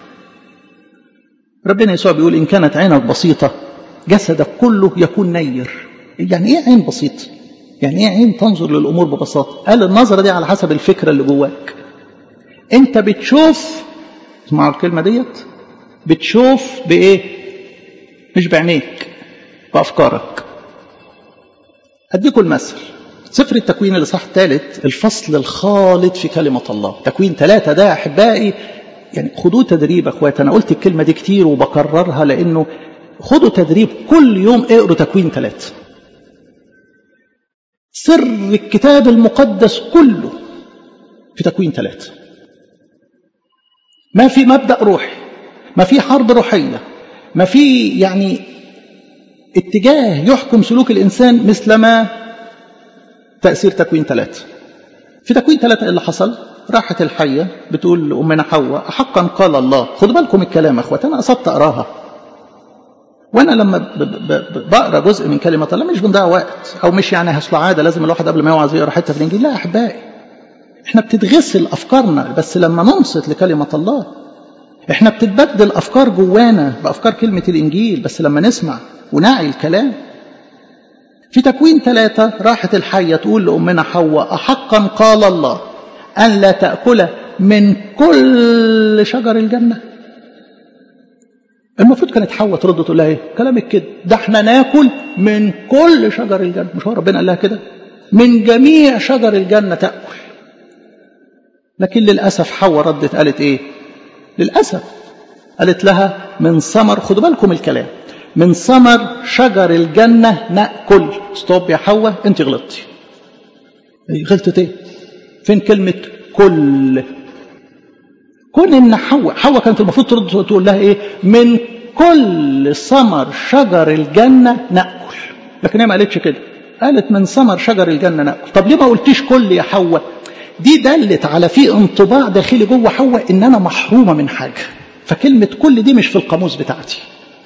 ربنا يسوع بيقول إن كانت عينك بسيطة جسدك كله يكون نير يعني إيه عين بسيطة يعني إيه عين تنظر للأمور ببساطة قال النظرة دي على حسب الفكرة اللي جواك أنت بتشوف اسمعوا الكلمة ديت بتشوف بإيه مش بعينيك بأفكارك أديكم المثل سفر التكوين اللي صح الثالث الفصل الخالد في كلمة الله تكوين ثلاثة ده أحبائي يعني خدوه تدريب أخوات أنا قلت الكلمة دي كتير وبكررها لأنه خدوا تدريب كل يوم اقروا تكوين ثلاثة سر الكتاب المقدس كله في تكوين ثلاثة ما في مبدأ روحي ما في حرب روحية ما في يعني اتجاه يحكم سلوك الإنسان مثل ما تأثير تكوين ثلاثة في تكوين ثلاثة اللي حصل راحت الحية بتقول لأمنا حواء حقا قال الله خدوا بالكم الكلام أخوات أنا قصدت أقراها وأنا لما بقرا جزء من كلمة الله مش بنضيع وقت أو مش يعني هصل عادة لازم الواحد قبل ما يوعظ يقرا حتة في الإنجيل لا أحبائي احنا بتتغسل أفكارنا بس لما ننصت لكلمة الله احنا بتتبدل أفكار جوانا بأفكار كلمة الإنجيل بس لما نسمع ونعي الكلام في تكوين ثلاثة راحت الحية تقول لأمنا حواء أحقا قال الله أن لا تأكل من كل شجر الجنة المفروض كانت حواء ترد تقول لها ايه كلامك كده ده احنا ناكل من كل شجر الجنة مش هو ربنا قال لها كده من جميع شجر الجنة تأكل لكن للأسف حواء ردت قالت ايه للأسف قالت لها من ثمر خدوا بالكم الكلام من ثمر شجر الجنة نأكل ستوب يا حواء انت غلطتي غلطت ايه فين كلمة كل كون ان حواء حواء كانت المفروض ترد تقول لها ايه من كل ثمر شجر الجنة نأكل لكن هي ما قالتش كده قالت من ثمر شجر الجنة نأكل طب ليه ما قلتيش كل يا حواء دي دلت على في انطباع داخلي جوه حواء ان انا محرومة من حاجة فكلمة كل دي مش في القاموس بتاعتي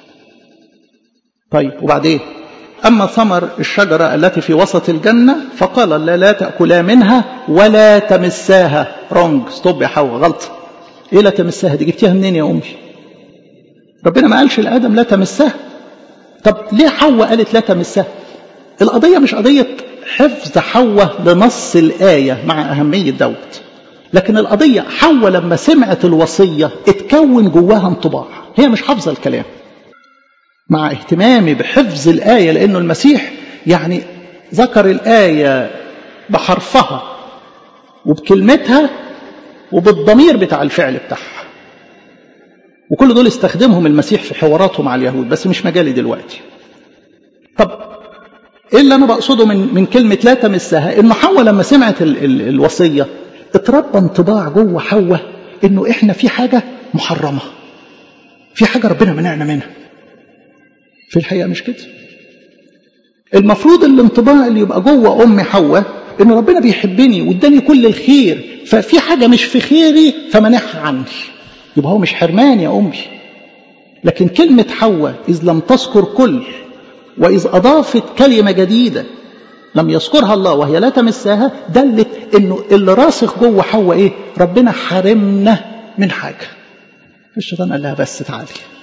طيب وبعدين أما ثمر الشجرة التي في وسط الجنة فقال لا لا تأكلا منها ولا تمساها رونج ستوب يا حواء غلطة إيه لا تمساها دي جبتيها منين يا أمي ربنا ما قالش لآدم لا تمسها طب ليه حواء قالت لا تمسها القضية مش قضية حفظ حواء لنص الآية مع أهمية دوت لكن القضية حواء لما سمعت الوصية اتكون جواها انطباع هي مش حافظة الكلام مع اهتمامي بحفظ الآية لأنه المسيح يعني ذكر الآية بحرفها وبكلمتها وبالضمير بتاع الفعل بتاعها وكل دول استخدمهم المسيح في حواراته مع اليهود بس مش مجالي دلوقتي طب ايه اللي انا بقصده من من كلمه لا تمسها انه حواء لما سمعت ال ال الوصيه اتربى انطباع جوه حواء انه احنا في حاجه محرمه في حاجه ربنا منعنا منها في الحقيقه مش كده المفروض الانطباع اللي يبقى جوه ام حواء ان ربنا بيحبني واداني كل الخير ففي حاجه مش في خيري فمنعها عني يبقى هو مش حرمان يا امي لكن كلمة حواء إذ لم تذكر كل وإذ أضافت كلمة جديدة لم يذكرها الله وهي لا تمسها دلت انه اللي راسخ جوه حواء ايه ربنا حرمنا من حاجه الشيطان قال لها بس تعالي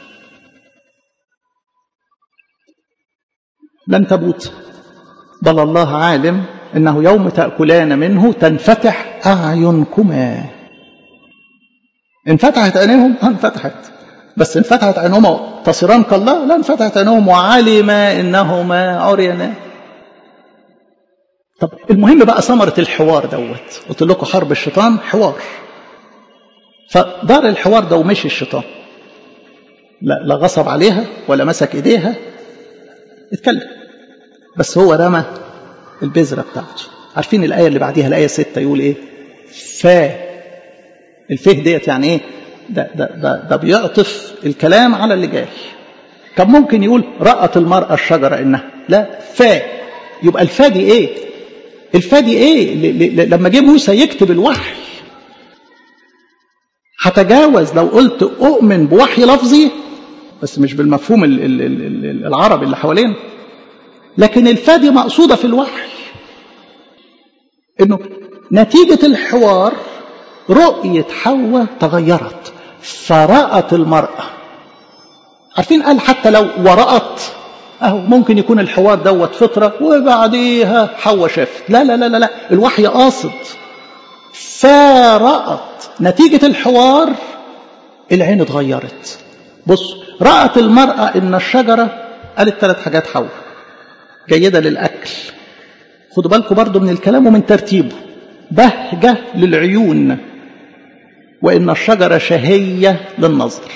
لن تموت بل الله عالم انه يوم تاكلان منه تنفتح اعينكما انفتحت عينيهم انفتحت بس انفتحت عينهما تصيران كالله لا انفتحت عينهم وعلم انهما عرينا طب المهم بقى ثمرة الحوار دوت قلت لكم حرب الشيطان حوار فدار الحوار ده ومشي الشيطان لا, لا غصب عليها ولا مسك ايديها اتكلم بس هو رمى البذرة بتاعته عارفين الآية اللي بعديها الآية ستة يقول إيه فا الفه ديت يعني إيه ده, ده, ده, ده بيعطف الكلام على اللي جاي كان ممكن يقول رأت المرأة الشجرة إنها لا فا يبقى الفا دي إيه الفا دي إيه لما جه موسى يكتب الوحي هتجاوز لو قلت أؤمن بوحي لفظي بس مش بالمفهوم العربي اللي حوالينا لكن الفا دي مقصودة في الوحي انه نتيجة الحوار رؤية حواء تغيرت فرأت المرأة عارفين قال حتى لو ورأت اهو ممكن يكون الحوار دوت فطرة وبعديها حواء شافت لا لا لا لا, لا. الوحي قاصد فرأت نتيجة الحوار العين اتغيرت بص رأت المرأة ان الشجرة قالت ثلاث حاجات حواء جيدة للأكل خدوا بالكم برضو من الكلام ومن ترتيبه بهجة للعيون وإن الشجرة شهية للنظر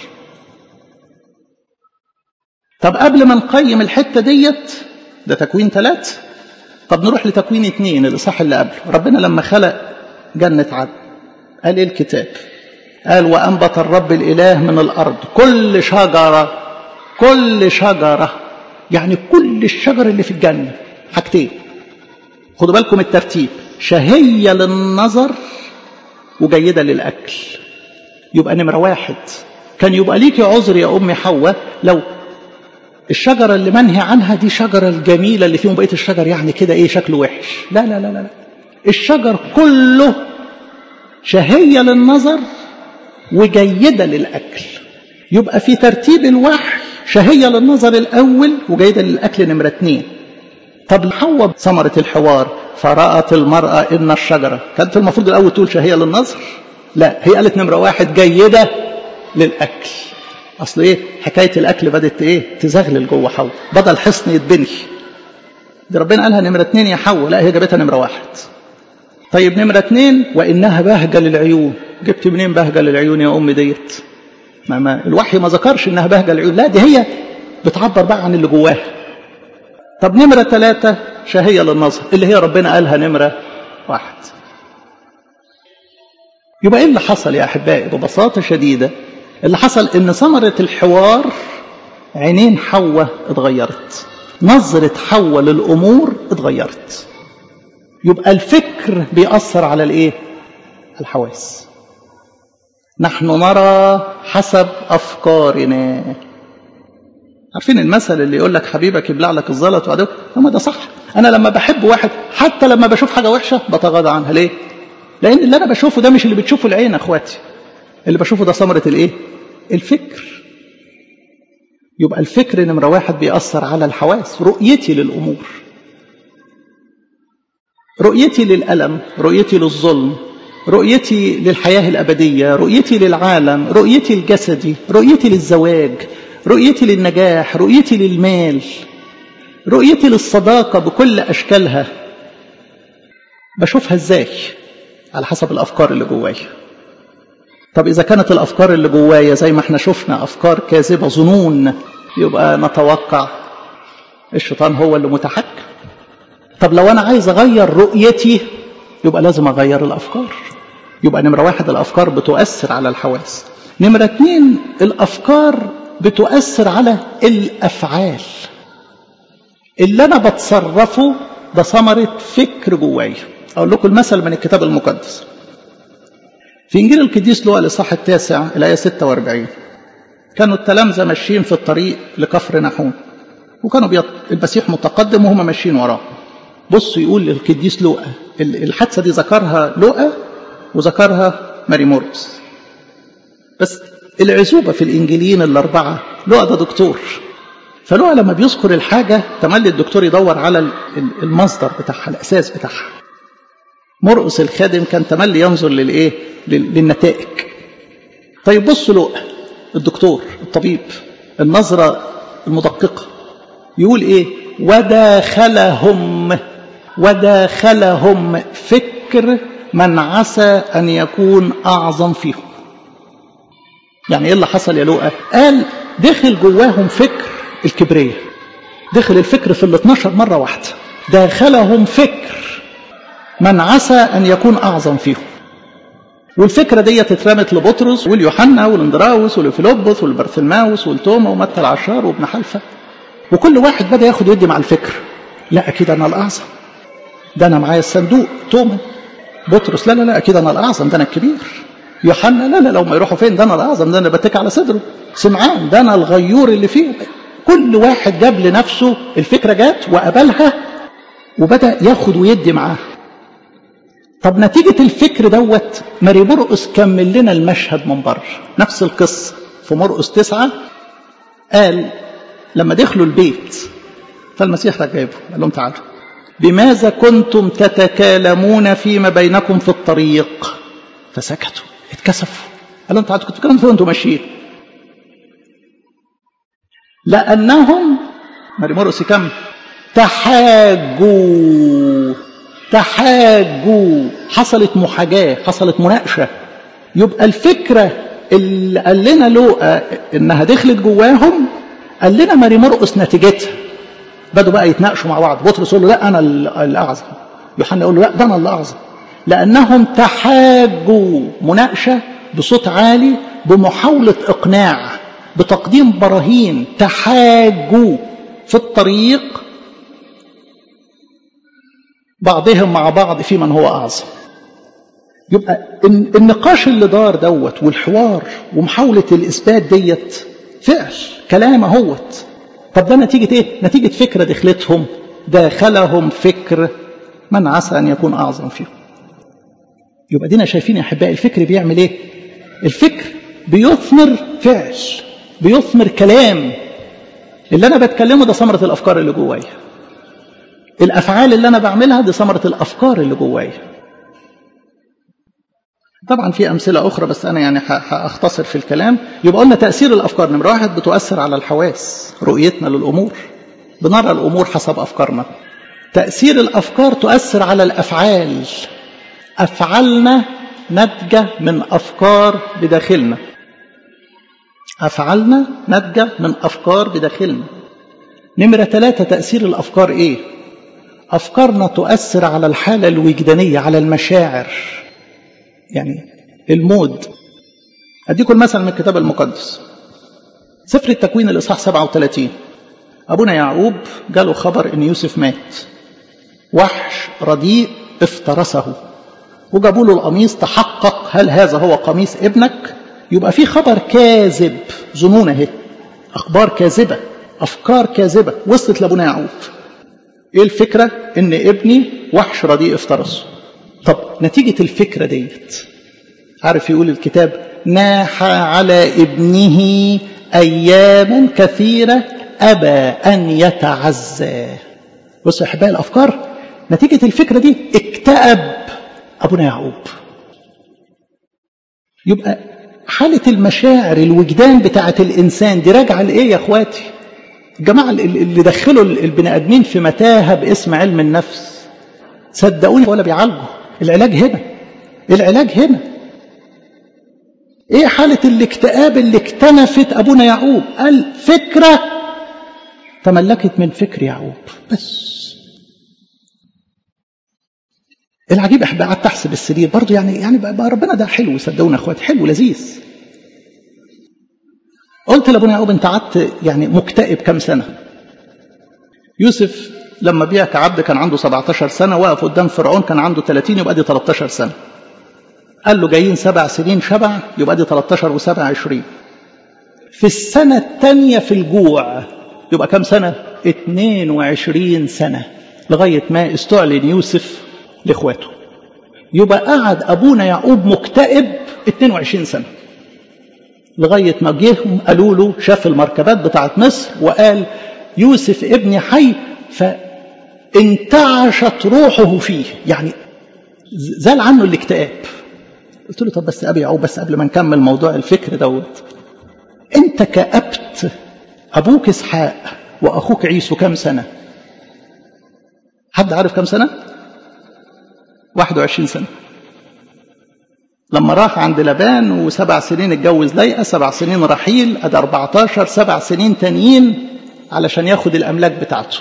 طب قبل ما نقيم الحتة ديت ده تكوين ثلاث طب نروح لتكوين اثنين الإصحاح اللي قبله ربنا لما خلق جنة عدن قال إيه الكتاب قال وأنبت الرب الإله من الأرض كل شجرة كل شجرة يعني كل الشجر اللي في الجنة حاجتين خدوا بالكم الترتيب شهية للنظر وجيدة للأكل يبقى نمرة واحد كان يبقى ليكي عذر يا أم حواء لو الشجرة اللي منهي عنها دي شجرة الجميلة اللي فيهم بقية الشجر يعني كده ايه شكله وحش لا لا لا لا الشجر كله شهية للنظر وجيدة للأكل يبقى في ترتيب الوحي شهية للنظر الأول وجيدة للأكل نمرة اتنين طب حواء ثمرة الحوار فرأت المرأة إن الشجرة كانت المفروض الأول تقول شهية للنظر لا هي قالت نمرة واحد جيدة للأكل أصل إيه حكاية الأكل بدت إيه تزغلل جوه حواء بدل حصن يتبني دي ربنا قالها نمرة اتنين يا حواء لا هي جابتها نمرة واحد طيب نمرة اتنين وإنها بهجة للعيون جبت منين بهجة للعيون يا أم ديت ما ما الوحي ما ذكرش إنها بهجة للعيون لا دي هي بتعبر بقى عن اللي جواها طب نمرة ثلاثة شهية للنظر اللي هي ربنا قالها نمرة واحد يبقى ايه اللي حصل يا احبائي ببساطة شديدة اللي حصل ان ثمرة الحوار عينين حواء اتغيرت نظرة حواء للامور اتغيرت يبقى الفكر بيأثر على الايه الحواس نحن نرى حسب افكارنا عارفين المثل اللي يقول لك حبيبك يبلع لك الزلط وعدو ما ده صح انا لما بحب واحد حتى لما بشوف حاجه وحشه بتغاضى عنها ليه لان اللي انا بشوفه ده مش اللي بتشوفه العين اخواتي اللي بشوفه ده ثمره الايه الفكر يبقى الفكر نمره واحد بيأثر على الحواس رؤيتي للامور رؤيتي للألم رؤيتي للظلم رؤيتي للحياة الأبدية رؤيتي للعالم رؤيتي الجسدي رؤيتي للزواج رؤيتي للنجاح رؤيتي للمال رؤيتي للصداقة بكل أشكالها بشوفها ازاي على حسب الأفكار اللي جوايا طب إذا كانت الأفكار اللي جوايا زي ما احنا شفنا أفكار كاذبة ظنون يبقى نتوقع الشيطان هو اللي متحكم طب لو أنا عايز أغير رؤيتي يبقى لازم أغير الأفكار يبقى نمرة واحد الأفكار بتؤثر على الحواس نمرة اتنين الأفكار بتؤثر على الافعال اللي انا بتصرفه ده ثمره فكر جوايا اقول لكم المثل من الكتاب المقدس في انجيل القديس لوقا الاصحاح التاسع الايه 46 كانوا التلامذة ماشيين في الطريق لكفر نحون وكانوا بيط... المسيح متقدم وهم ماشيين وراه بص يقول للقديس لوقا الحادثة دي ذكرها لوقا وذكرها ماري موركس بس العزوبة في الإنجيليين الأربعة لوقا ده دكتور فلوقا لما بيذكر الحاجة تملي الدكتور يدور على المصدر بتاعها الأساس بتاعها مرقس الخادم كان تملي ينظر للإيه للنتائج طيب بص لوقا الدكتور الطبيب النظرة المدققة يقول إيه وداخلهم وداخلهم فكر من عسى أن يكون أعظم فيهم يعني إيه اللي حصل يا لوقا قال دخل جواهم فكر الكبرية دخل الفكر في ال 12 مرة واحدة داخلهم فكر من عسى أن يكون أعظم فيهم والفكرة دي اترمت لبطرس واليوحنا والاندراوس والفيلبس والبرثلماوس والتوما ومتى العشار وابن حلفة وكل واحد بدأ ياخد يدي مع الفكر لا أكيد أنا الأعظم ده أنا معايا الصندوق توما بطرس لا لا لا أكيد أنا الأعظم ده أنا الكبير يوحنا لا لا لو ما يروحوا فين ده أنا الأعظم ده أنا بتك على صدره سمعان ده أنا الغيور اللي فيه كل واحد جاب لنفسه الفكرة جات وقبلها وبدأ ياخد ويدي معاها طب نتيجة الفكر دوت ماري مرقس كمل لنا المشهد من بره نفس القصة في مرقس تسعة قال لما دخلوا البيت فالمسيح راح جايبه قال لهم تعالوا بماذا كنتم تتكالمون فيما بينكم في الطريق فسكتوا اتكسفوا قال لهم تعالوا كنتوا بتتكلموا فين وانتم ماشيين لأنهم ماري مرقس كم تحاجوا تحاجوا حصلت محاجاة حصلت مناقشة يبقى الفكرة اللي قال لنا لوقا انها دخلت جواهم قال لنا ماري مرقس نتيجتها بدوا بقى يتناقشوا مع بعض بطرس يقول له لا انا الاعظم يوحنا يقول له لا ده انا الاعظم لانهم تحاجوا مناقشه بصوت عالي بمحاوله اقناع بتقديم براهين تحاجوا في الطريق بعضهم مع بعض في من هو أعظم يبقى النقاش اللي دار دوت والحوار ومحاولة الإثبات ديت فعل كلام اهوت طب ده نتيجة إيه؟ نتيجة فكرة دخلتهم داخلهم فكر من عسى أن يكون أعظم فيهم يبقى دينا شايفين يا أحبائي الفكر بيعمل إيه؟ الفكر بيثمر فعل بيثمر كلام اللي أنا بتكلمه ده ثمرة الأفكار اللي جوايا الافعال اللي انا بعملها دي ثمره الافكار اللي جوايا طبعا في امثله اخرى بس انا يعني هاختصر في الكلام يبقى قلنا تاثير الافكار نمره واحد بتؤثر على الحواس رؤيتنا للامور بنرى الامور حسب افكارنا تاثير الافكار تؤثر على الافعال افعالنا ناتجه من افكار بداخلنا افعالنا ناتجه من افكار بداخلنا نمره ثلاثه تاثير الافكار ايه أفكارنا تؤثر على الحالة الوجدانية على المشاعر يعني المود أديكم المثل من الكتاب المقدس سفر التكوين الإصحاح 37 أبونا يعقوب جاله خبر إن يوسف مات وحش رديء افترسه وجابوا له القميص تحقق هل هذا هو قميص ابنك يبقى في خبر كاذب ظنون اهي اخبار كاذبه افكار كاذبه وصلت لابونا يعقوب ايه الفكره ان ابني وحش رديء افترسه طب نتيجه الفكره ديت عارف يقول الكتاب ناح على ابنه ايام كثيره ابى ان يتعزى بصوا يا احبائي الافكار نتيجه الفكره دي اكتئب ابونا يعقوب يبقى حاله المشاعر الوجدان بتاعه الانسان دي راجعه لايه يا اخواتي الجماعة اللي دخلوا البني آدمين في متاهة باسم علم النفس صدقوني ولا بيعالجوا العلاج هنا العلاج هنا ايه حالة الاكتئاب اللي اكتنفت ابونا يعقوب قال فكرة تملكت من فكر يعقوب بس العجيب احنا قعدت احسب السرير برضه يعني يعني بقى ربنا ده حلو صدقونا اخواتي حلو لذيذ قلت لابونا يعقوب انت قعدت يعني مكتئب كم سنه يوسف لما بيع كعبد كان عنده 17 سنه وقف قدام فرعون كان عنده 30 يبقى دي 13 سنه قال له جايين سبع سنين شبع يبقى دي 13 و7 20 في السنة الثانية في الجوع يبقى كم سنة 22 سنة لغاية ما استعلن يوسف لإخواته يبقى قعد أبونا يعقوب مكتئب 22 سنة لغاية ما جيهم قالوا له شاف المركبات بتاعت مصر وقال يوسف ابني حي فانتعشت روحه فيه يعني زال عنه الاكتئاب قلت له طب بس ابي يعقوب بس قبل ما نكمل موضوع الفكر دوت انت كأبت ابوك اسحاق واخوك عيسو كم سنه حد عارف كم سنه 21 سنه لما راح عند لبان وسبع سنين اتجوز ليئة سبع سنين رحيل ادي 14 سبع سنين تانيين علشان ياخد الاملاك بتاعته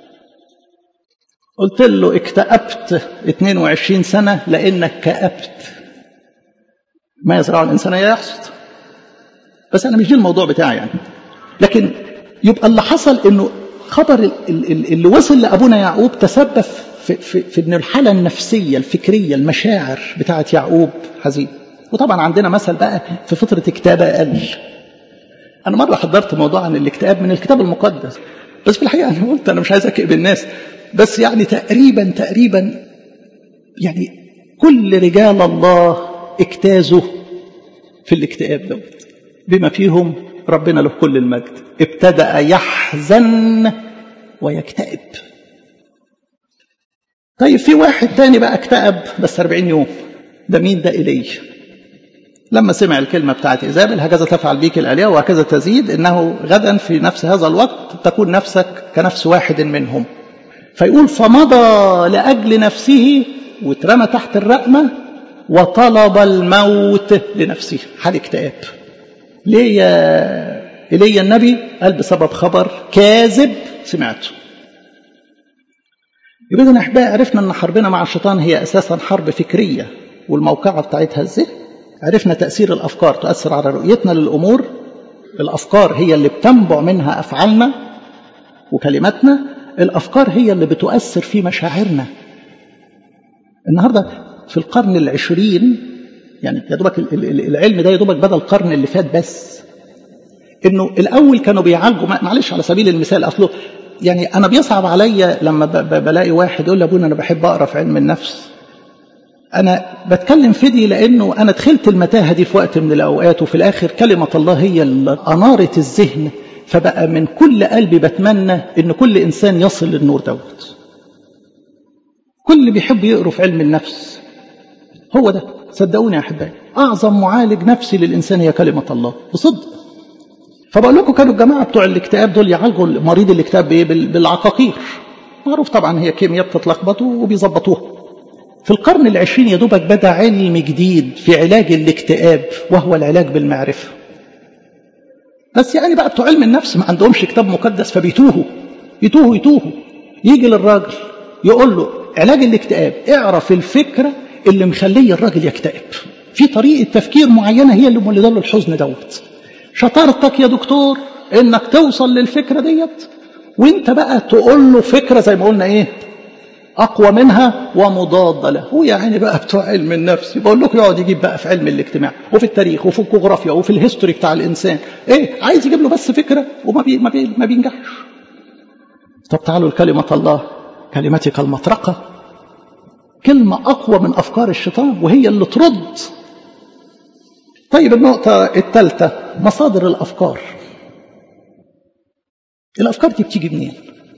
قلت له اكتئبت 22 سنة لانك كأبت ما يزرع الانسان يحصد بس انا مش دي الموضوع بتاعي يعني لكن يبقى اللي حصل انه خبر اللي وصل لابونا يعقوب تسبب في, في, في ان الحاله النفسيه الفكريه المشاعر بتاعه يعقوب حزين وطبعا عندنا مثل بقى في فتره كتابه اقل انا مره حضرت موضوع عن الاكتئاب من الكتاب المقدس بس في الحقيقه انا قلت انا مش عايز اكئب الناس بس يعني تقريبا تقريبا يعني كل رجال الله اجتازوا في الاكتئاب دوت بما فيهم ربنا له كل المجد ابتدأ يحزن ويكتئب طيب في واحد تاني بقى اكتئب بس 40 يوم ده مين ده إلي لما سمع الكلمة بتاعت إيزابل هكذا تفعل بيك الآلهة وهكذا تزيد إنه غدا في نفس هذا الوقت تكون نفسك كنفس واحد منهم فيقول فمضى لأجل نفسه واترمى تحت الرقمة وطلب الموت لنفسه حال اكتئاب ليه يا إلي النبي قال بسبب خبر كاذب سمعته يبقى إذن أحبائي عرفنا أن حربنا مع الشيطان هي أساسا حرب فكرية والموقعة بتاعتها الذهن عرفنا تأثير الأفكار تؤثر على رؤيتنا للأمور الأفكار هي اللي بتنبع منها أفعالنا وكلماتنا الأفكار هي اللي بتؤثر في مشاعرنا النهاردة في القرن العشرين يعني يا دوبك العلم ده يا دوبك بدل القرن اللي فات بس انه الاول كانوا بيعالجوا معلش على سبيل المثال اصله يعني انا بيصعب عليا لما بلاقي واحد يقول لي ابونا انا بحب اقرا في علم النفس انا بتكلم في دي لانه انا دخلت المتاهه دي في وقت من الاوقات وفي الاخر كلمه الله هي اللي انارت الذهن فبقى من كل قلبي بتمنى ان كل انسان يصل للنور دوت كل اللي بيحب يقروا في علم النفس هو ده صدقوني يا احبائي اعظم معالج نفسي للانسان هي كلمه الله بصدق فبقول لكم كانوا الجماعه بتوع الاكتئاب دول يعالجوا مريض الاكتئاب بايه بالعقاقير معروف طبعا هي كيمياء بتتلخبط وبيظبطوها في القرن العشرين يا دوبك بدا علم جديد في علاج الاكتئاب وهو العلاج بالمعرفه بس يعني بقى بتوع علم النفس ما عندهمش كتاب مقدس فبيتوهوا يتوهوا يتوهوا يجي للراجل يقول له علاج الاكتئاب اعرف الفكره اللي مخليه الراجل يكتئب في طريقه تفكير معينه هي اللي مولده له الحزن دوت شطارتك يا دكتور انك توصل للفكره ديت وانت بقى تقول له فكره زي ما قلنا ايه اقوى منها ومضاده له هو يعني بقى بتوع علم النفس بقول لكم يقعد يجيب بقى في علم الاجتماع وفي التاريخ وفي الجغرافيا وفي الهيستوري بتاع الانسان ايه عايز يجيب له بس فكره وما بي ما, بي ما بينجحش طب تعالوا لكلمه الله كلمتك المطرقه كلمه اقوى من افكار الشيطان وهي اللي ترد طيب النقطه الثالثه مصادر الافكار الافكار دي بتيجي منين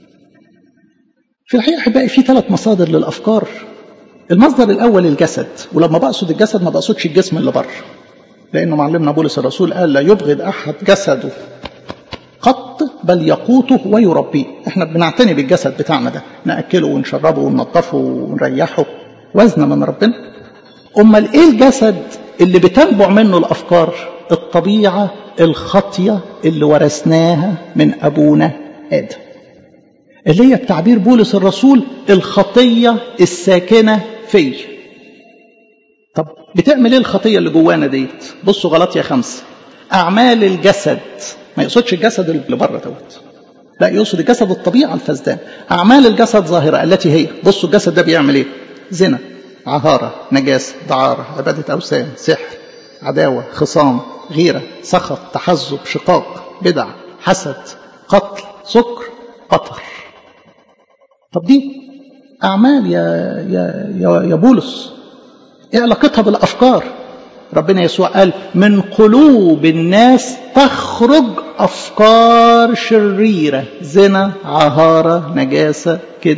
في الحقيقه احبائي في ثلاث مصادر للافكار المصدر الاول الجسد ولما بقصد الجسد ما بقصدش الجسم اللي بره لانه معلمنا بولس الرسول قال لا يبغض احد جسده قط بل يقوته ويربيه احنا بنعتني بالجسد بتاعنا ده ناكله ونشربه وننظفه ونريحه وزن من ربنا امال ايه الجسد اللي بتنبع منه الافكار الطبيعه الخاطيه اللي ورثناها من ابونا ادم اللي هي بتعبير بولس الرسول الخطيه الساكنه في طب بتعمل ايه الخطيه اللي جوانا ديت بصوا غلطية خمسة اعمال الجسد ما يقصدش الجسد اللي بره دوت لا يقصد الجسد الطبيعه الفسدان اعمال الجسد ظاهره التي هي بصوا الجسد ده بيعمل ايه زنا عهاره نجاسه دعاره عباده اوثان سحر عداوة خصام غيرة سخط تحزب شقاق بدع حسد قتل سكر قطر طب دي أعمال يا, يا, يا, يا بولس ايه علاقتها بالأفكار ربنا يسوع قال من قلوب الناس تخرج أفكار شريرة زنا عهارة نجاسة كذب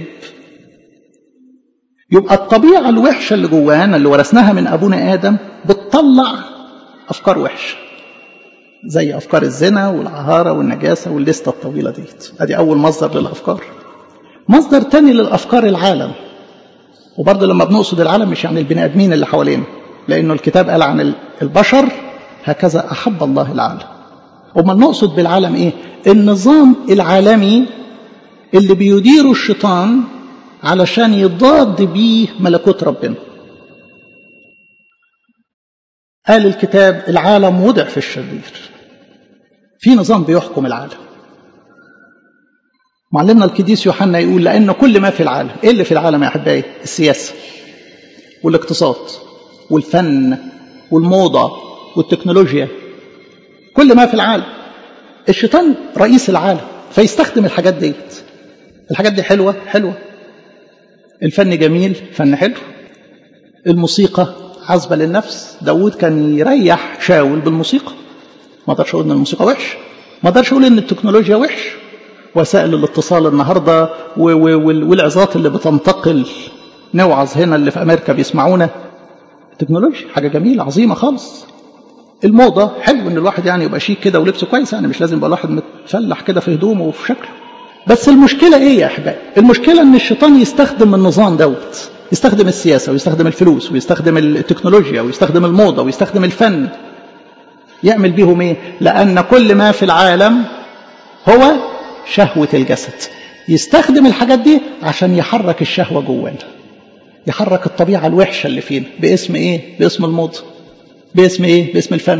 يبقى الطبيعة الوحشة اللي جوانا اللي ورثناها من أبونا آدم بتطلع أفكار وحشة زي أفكار الزنا والعهارة والنجاسة والليستة الطويلة ديت أدي أول مصدر للأفكار مصدر تاني للأفكار العالم وبرضه لما بنقصد العالم مش يعني البني آدمين اللي حوالينا لأنه الكتاب قال عن البشر هكذا أحب الله العالم أمال نقصد بالعالم إيه النظام العالمي اللي بيديره الشيطان علشان يضاد بيه ملكوت ربنا قال الكتاب العالم وضع في الشرير في نظام بيحكم العالم معلمنا القديس يوحنا يقول لأن كل ما في العالم إيه اللي في العالم يا أحبائي السياسة والاقتصاد والفن والموضة والتكنولوجيا كل ما في العالم الشيطان رئيس العالم فيستخدم الحاجات ديت الحاجات دي حلوة حلوة الفن جميل فن حلو الموسيقى عذبة للنفس داود كان يريح شاول بالموسيقى ما اقدرش اقول ان الموسيقى وحش ما اقدرش اقول ان التكنولوجيا وحش وسائل الاتصال النهارده والعظات اللي بتنتقل نوعظ هنا اللي في امريكا بيسمعونا تكنولوجيا حاجه جميله عظيمه خالص الموضه حلو ان الواحد يعني يبقى شيك كده ولبسه كويس يعني مش لازم يبقى الواحد متفلح كده في هدومه وفي شكله بس المشكله ايه يا احبائي المشكله ان الشيطان يستخدم النظام دوت يستخدم السياسه ويستخدم الفلوس ويستخدم التكنولوجيا ويستخدم الموضه ويستخدم الفن يعمل بيهم ايه لان كل ما في العالم هو شهوه الجسد يستخدم الحاجات دي عشان يحرك الشهوه جوانا يحرك الطبيعة الوحشة اللي فينا باسم ايه باسم الموضة باسم ايه باسم الفن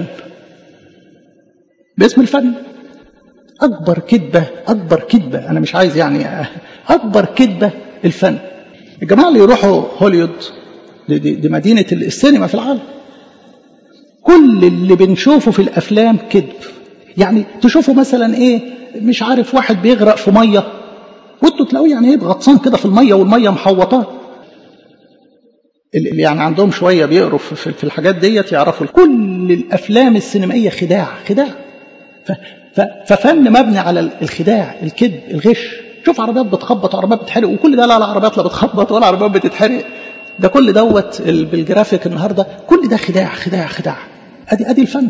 باسم الفن اكبر كذبة اكبر كذبة انا مش عايز يعني اكبر كذبة الفن الجماعة اللي يروحوا هوليود دي, دي, دي مدينة السينما في العالم كل اللي بنشوفه في الافلام كذب يعني تشوفوا مثلا ايه مش عارف واحد بيغرق في ميه وانتوا تلاقوه يعني ايه غطسان كده في الميه والميه محوطاه اللي يعني عندهم شويه بيقروا في الحاجات ديت يعرفوا كل الافلام السينمائيه خداع خداع ففن مبني على الخداع الكذب الغش شوف عربيات بتخبط وعربيات بتحرق وكل ده لا لا عربيات لا بتخبط ولا عربيات بتتحرق ده كل دوت بالجرافيك النهارده كل ده خداع خداع خداع ادي ادي الفن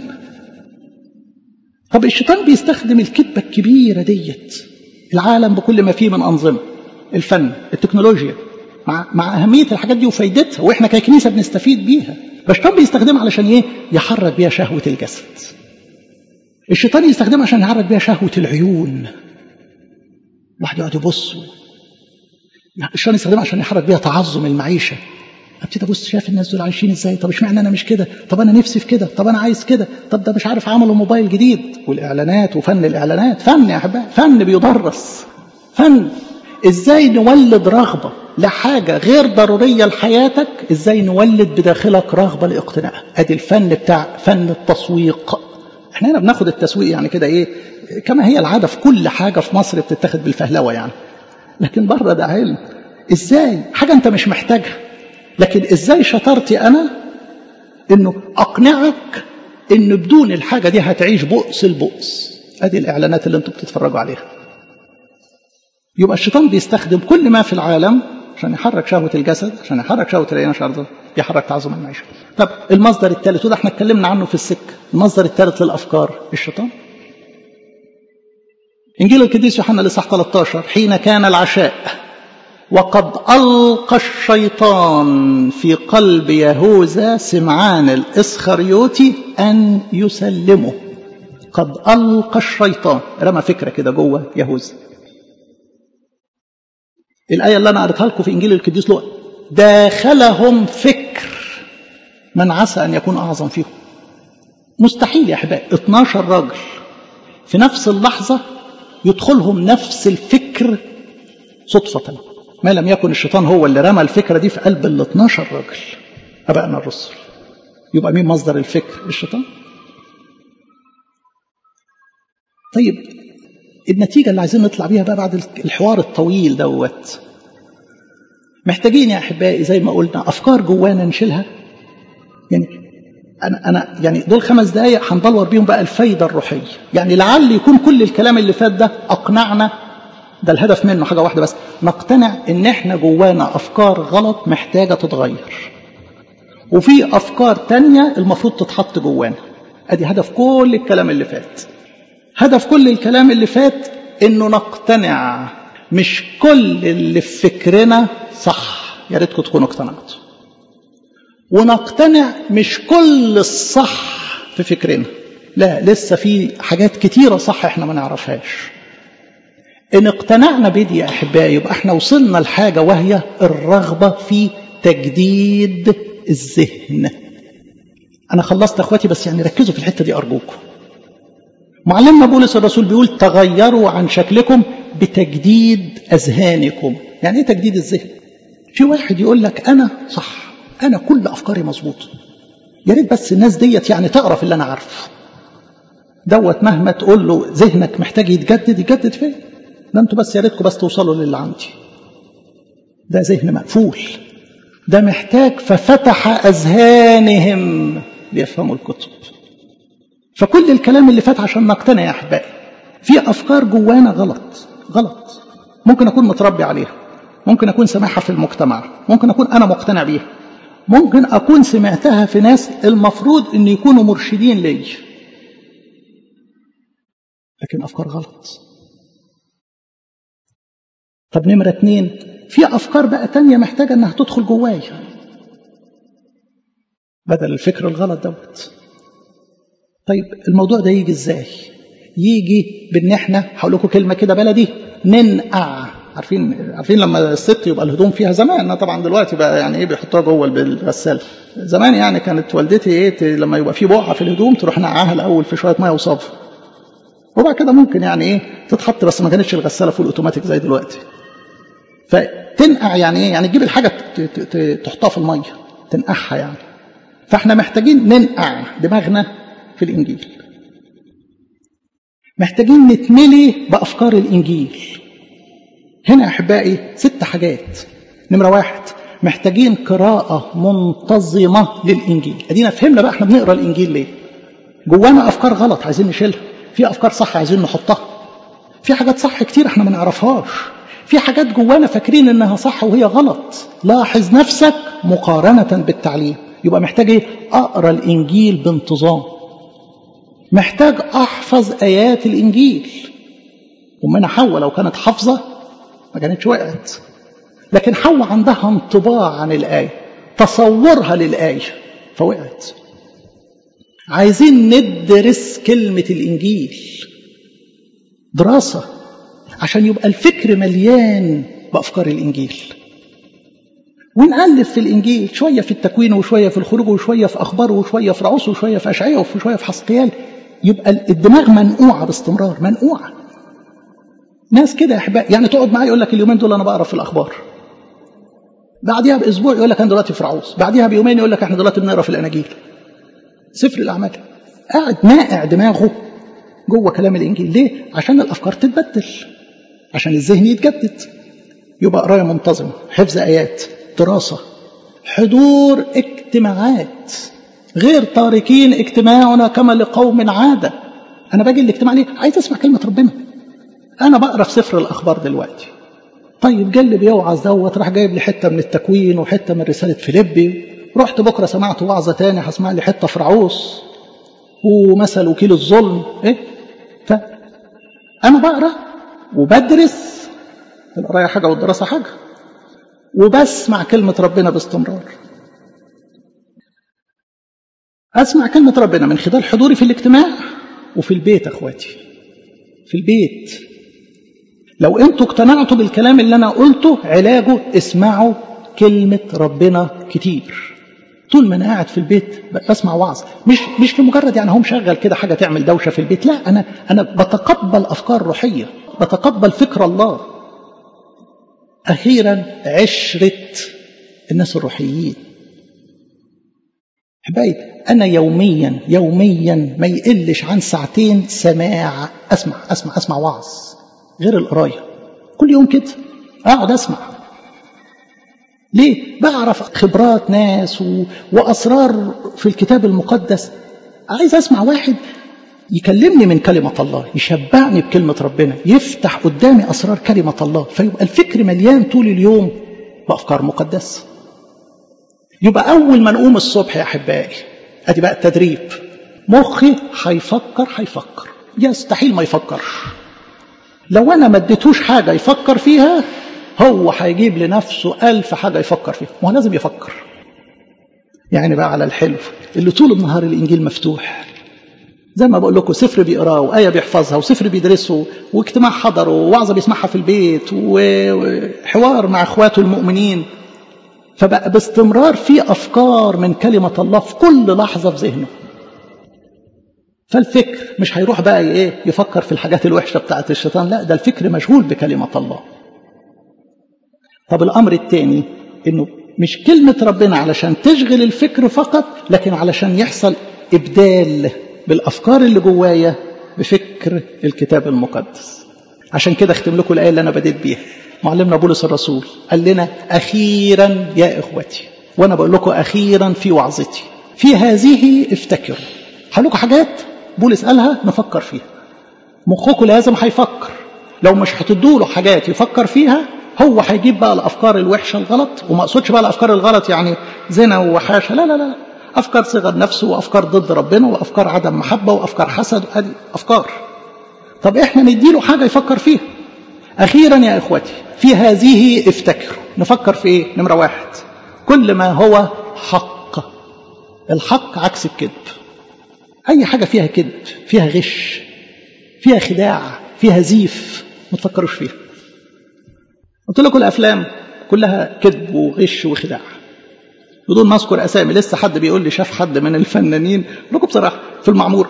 طب الشيطان بيستخدم الكذبه الكبيره ديت العالم بكل ما فيه من انظمه الفن التكنولوجيا مع مع اهميه الحاجات دي وفايدتها واحنا ككنيسه بنستفيد بيها الشيطان بيستخدمها علشان ايه يحرك بيها شهوه الجسد الشيطان يستخدمها عشان يحرك بيها شهوه العيون الواحد يقعد يبص الشيطان يستخدمها عشان يحرك بيها تعظم المعيشه ابتدي ابص شايف الناس دول عايشين ازاي طب اشمعنى انا مش كده طب انا نفسي في كده طب انا عايز كده طب ده مش عارف عملوا موبايل جديد والاعلانات وفن الاعلانات فن يا احبائي فن بيدرس فن ازاي نولد رغبه لحاجه غير ضروريه لحياتك ازاي نولد بداخلك رغبه لاقتنائها ادي الفن بتاع فن التسويق احنا هنا بناخد التسويق يعني كده ايه كما هي العاده في كل حاجه في مصر بتتاخد بالفهلوه يعني لكن بره ده علم ازاي حاجه انت مش محتاجها لكن ازاي شطارتي انا انه اقنعك ان بدون الحاجه دي هتعيش بؤس البؤس ادي الاعلانات اللي انتم بتتفرجوا عليها يبقى الشيطان بيستخدم كل ما في العالم عشان يحرك شهوه الجسد عشان يحرك شهوه العين عشان يحرك تعظم المعيشه طب المصدر الثالث وده احنا اتكلمنا عنه في السكه المصدر الثالث للافكار الشيطان انجيل القديس يوحنا الاصحاح 13 حين كان العشاء وقد ألقى الشيطان في قلب يهوذا سمعان الإسخريوتي أن يسلمه قد ألقى الشيطان رمى فكرة كده جوه يهوذا الآية اللي أنا قريتها لكم في إنجيل القديس لوقا داخلهم فكر من عسى أن يكون أعظم فيهم مستحيل يا أحبائي 12 راجل في نفس اللحظة يدخلهم نفس الفكر صدفة ما لم يكن الشيطان هو اللي رمى الفكرة دي في قلب ال 12 راجل أبائنا الرسل يبقى مين مصدر الفكر الشيطان طيب النتيجة اللي عايزين نطلع بيها بقى بعد الحوار الطويل دوت محتاجين يا أحبائي زي ما قلنا أفكار جوانا نشيلها يعني أنا أنا يعني دول خمس دقايق هندور بيهم بقى الفايدة الروحية يعني لعل يكون كل الكلام اللي فات ده أقنعنا ده الهدف منه حاجة واحدة بس نقتنع إن إحنا جوانا أفكار غلط محتاجة تتغير وفي أفكار تانية المفروض تتحط جوانا أدي هدف كل الكلام اللي فات هدف كل الكلام اللي فات إنه نقتنع مش كل اللي في فكرنا صح يا ريتكم تكونوا اقتنعتوا ونقتنع مش كل الصح في فكرنا لا لسه في حاجات كتيرة صح احنا ما نعرفهاش ان اقتنعنا بدي يا احبائي يبقى احنا وصلنا لحاجة وهي الرغبة في تجديد الذهن انا خلصت اخواتي بس يعني ركزوا في الحتة دي ارجوكم معلمنا بولس الرسول بيقول تغيروا عن شكلكم بتجديد اذهانكم يعني ايه تجديد الذهن في واحد يقول لك انا صح انا كل افكاري مظبوطه يا ريت بس الناس ديت يعني تقرا في اللي انا عارفه دوت مهما تقول له ذهنك محتاج يتجدد يجدد فين ده انتوا بس يا ريتكم بس توصلوا للي عندي ده ذهن مقفول ده محتاج ففتح اذهانهم ليفهموا الكتب فكل الكلام اللي فات عشان نقتنع يا احبائي في افكار جوانا غلط غلط ممكن اكون متربي عليها ممكن اكون سامعها في المجتمع ممكن اكون انا مقتنع بيها ممكن اكون سمعتها في ناس المفروض ان يكونوا مرشدين لي لكن افكار غلط طب نمرة اتنين في أفكار بقى تانية محتاجة إنها تدخل جوايا بدل الفكر الغلط دوت طيب الموضوع ده يجي ازاي يجي بان احنا هقول لكم كلمه كده بلدي ننقع عارفين عارفين لما الست يبقى الهدوم فيها زمان طبعا دلوقتي بقى يعني ايه بيحطوها جوه بالغساله زمان يعني كانت والدتي ايه لما يبقى في بقعه في الهدوم تروح نقعها الاول في شويه ميه وصابه وبعد كده ممكن يعني ايه تتحط بس ما كانتش الغساله فول اوتوماتيك زي دلوقتي فتنقع يعني ايه يعني تجيب الحاجه تحطها في الميه تنقعها يعني فاحنا محتاجين ننقع دماغنا في الانجيل محتاجين نتملي بافكار الانجيل هنا يا احبائي ست حاجات نمره واحد محتاجين قراءة منتظمة للإنجيل أدينا فهمنا بقى احنا بنقرأ الإنجيل ليه جوانا أفكار غلط عايزين نشيلها في أفكار صح عايزين نحطها في حاجات صح كتير احنا ما نعرفهاش في حاجات جوانا فاكرين انها صح وهي غلط لاحظ نفسك مقارنة بالتعليم يبقى محتاج ايه اقرا الانجيل بانتظام محتاج احفظ ايات الانجيل ومن حواء لو كانت حافظه ما كانتش وقعت لكن حواء عندها انطباع عن الايه تصورها للايه فوقعت عايزين ندرس كلمه الانجيل دراسه عشان يبقى الفكر مليان بافكار الانجيل ونألف في الإنجيل شوية في التكوين وشوية في الخروج وشوية في أخبار وشوية في رعوس وشوية في أشعية وشوية في حسقيال يبقى الدماغ منقوعة باستمرار منقوعة ناس كده يا أحبائي يعني تقعد معايا يقول لك اليومين دول أنا بقرا في الأخبار بعديها بأسبوع يقول لك أنا دلوقتي في رعوس بعديها بيومين يقول لك إحنا دلوقتي بنقرا في الأناجيل سفر الأعمال قاعد ناقع دماغه جوه كلام الإنجيل ليه؟ عشان الأفكار تتبدل عشان الذهن يتجدد يبقى قرايه منتظمه حفظ ايات دراسه حضور اجتماعات غير تاركين اجتماعنا كما لقوم عاده انا باجي الاجتماع ليه عايز اسمع كلمه ربنا انا بقرا في سفر الاخبار دلوقتي طيب جه اللي بيوعظ دوت راح جايب لي حته من التكوين وحته من رساله فيليبي رحت بكره سمعت وعظه تاني هسمع لي حته في رعوس ومثل وكيل الظلم ايه ف انا بقرا وبدرس القرايه حاجه والدراسه حاجه وبسمع كلمه ربنا باستمرار اسمع كلمه ربنا من خلال حضوري في الاجتماع وفي البيت اخواتي في البيت لو انتوا اقتنعتوا بالكلام اللي انا قلته علاجه اسمعوا كلمه ربنا كتير طول ما انا قاعد في البيت بسمع وعظ مش مش لمجرد يعني هو مشغل كده حاجه تعمل دوشه في البيت لا انا انا بتقبل افكار روحيه بتقبل فكر الله اخيرا عشره الناس الروحيين احبائي أنا يوميا يوميا ما يقلش عن ساعتين سماع أسمع أسمع أسمع وعظ غير القراية كل يوم كده أقعد أسمع ليه؟ بعرف خبرات ناس و... وأسرار في الكتاب المقدس عايز أسمع واحد يكلمني من كلمة الله يشبعني بكلمة ربنا يفتح قدامي أسرار كلمة الله فيبقى الفكر مليان طول اليوم بأفكار مقدسة يبقى أول ما نقوم الصبح يا أحبائي أدي بقى التدريب مخي هيفكر هيفكر يستحيل ما يفكرش لو أنا ما اديتوش حاجة يفكر فيها هو هيجيب لنفسه ألف حاجة يفكر فيها ما هو لازم يفكر يعني بقى على الحلو اللي طول النهار الإنجيل مفتوح زي ما بقول لكم سفر بيقراه وآية بيحفظها وسفر بيدرسه واجتماع حضره ووعظة بيسمعها في البيت وحوار مع اخواته المؤمنين فبقى باستمرار في أفكار من كلمة الله في كل لحظة في ذهنه فالفكر مش هيروح بقى ايه يفكر في الحاجات الوحشة بتاعت الشيطان لا ده الفكر مشغول بكلمة الله طب الأمر الثاني انه مش كلمة ربنا علشان تشغل الفكر فقط لكن علشان يحصل إبدال بالأفكار اللي جوايا بفكر الكتاب المقدس عشان كده اختم لكم الآية اللي أنا بديت بيها معلمنا بولس الرسول قال لنا أخيرا يا إخوتي وأنا بقول لكم أخيرا في وعظتي في هذه افتكروا هقول لكم حاجات بولس قالها نفكر فيها مخكم لازم هيفكر لو مش هتدوا له حاجات يفكر فيها هو هيجيب بقى الافكار الوحشه الغلط وما اقصدش بقى الافكار الغلط يعني زنا وحاشه لا لا لا افكار صغر نفس وافكار ضد ربنا وافكار عدم محبه وافكار حسد ادي افكار طب احنا نديله حاجه يفكر فيها اخيرا يا اخوتي في هذه افتكروا نفكر في ايه نمره واحد كل ما هو حق الحق عكس الكذب اي حاجه فيها كذب فيها غش فيها خداع فيها زيف ما تفكروش فيها قلت لكم الافلام كلها كذب وغش وخداع بدون ما اذكر اسامي لسه حد بيقول لي شاف حد من الفنانين لكم بصراحه في المعموره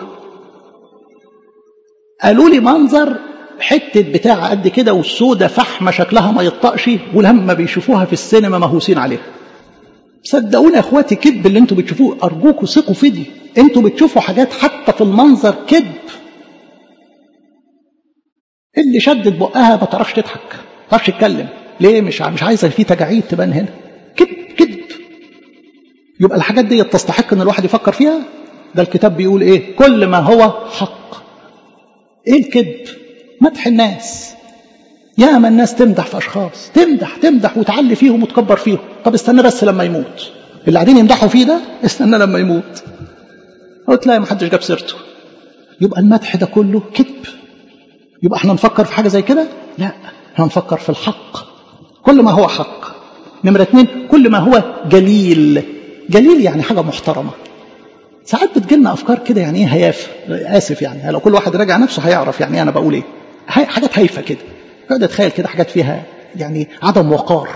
قالوا لي منظر حته بتاع قد كده والسودة فحمه شكلها ما يطقش ولما بيشوفوها في السينما مهووسين عليها صدقوني يا اخواتي كذب اللي انتوا بتشوفوه ارجوكوا ثقوا في دي انتوا بتشوفوا حاجات حتى في المنظر كذب اللي شدت بقها ما تعرفش تضحك ما تعرفش تتكلم ليه مش مش عايزه في تجاعيد تبان هنا كذب كذب يبقى الحاجات دي تستحق ان الواحد يفكر فيها ده الكتاب بيقول ايه كل ما هو حق ايه الكذب مدح الناس يا ما الناس تمدح في اشخاص تمدح تمدح وتعلي فيهم وتكبر فيهم طب استنى بس لما يموت اللي قاعدين يمدحوا فيه ده استنى لما يموت او تلاقي ما حدش جاب سيرته يبقى المدح ده كله كذب يبقى احنا نفكر في حاجه زي كده لا احنا نفكر في الحق كل ما هو حق نمره اتنين كل ما هو جليل جليل يعني حاجه محترمه ساعات بتجيلنا افكار كده يعني ايه هيافه اسف يعني لو كل واحد راجع نفسه هيعرف يعني انا بقول ايه حاجات هايفه كده اقعد اتخيل كده حاجات فيها يعني عدم وقار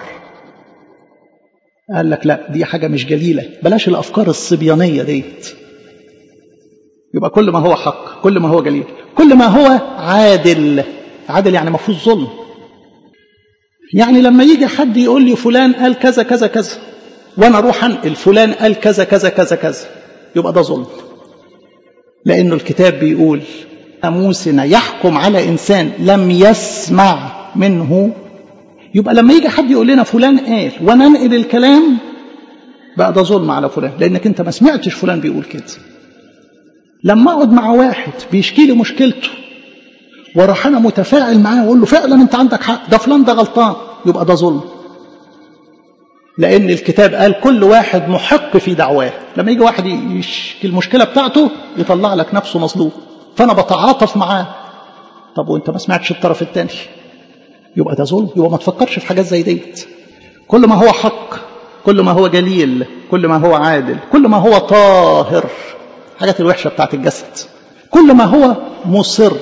قال لك لا دي حاجه مش جليله بلاش الافكار الصبيانيه ديت يبقى كل ما هو حق كل ما هو جليل كل ما هو عادل عادل يعني ما فيهوش ظلم يعني لما يجي حد يقول لي فلان قال كذا كذا كذا وانا اروح انقل فلان قال كذا كذا كذا كذا يبقى ده ظلم لانه الكتاب بيقول ناموسنا يحكم على انسان لم يسمع منه يبقى لما يجي حد يقول لنا فلان قال وانا انقل الكلام بقى ده ظلم على فلان لانك انت ما سمعتش فلان بيقول كده لما اقعد مع واحد بيشكي لي مشكلته واروح انا متفاعل معاه واقول له فعلا انت عندك حق ده فلان ده غلطان يبقى ده ظلم لان الكتاب قال كل واحد محق في دعواه لما يجي واحد يشكي المشكله بتاعته يطلع لك نفسه مظلوم فانا بتعاطف معاه طب وانت ما سمعتش الطرف الثاني يبقى ده ظلم يبقى ما تفكرش في حاجات زي ديت كل ما هو حق كل ما هو جليل كل ما هو عادل كل ما هو طاهر الحاجات الوحشه بتاعت الجسد كل ما هو مصر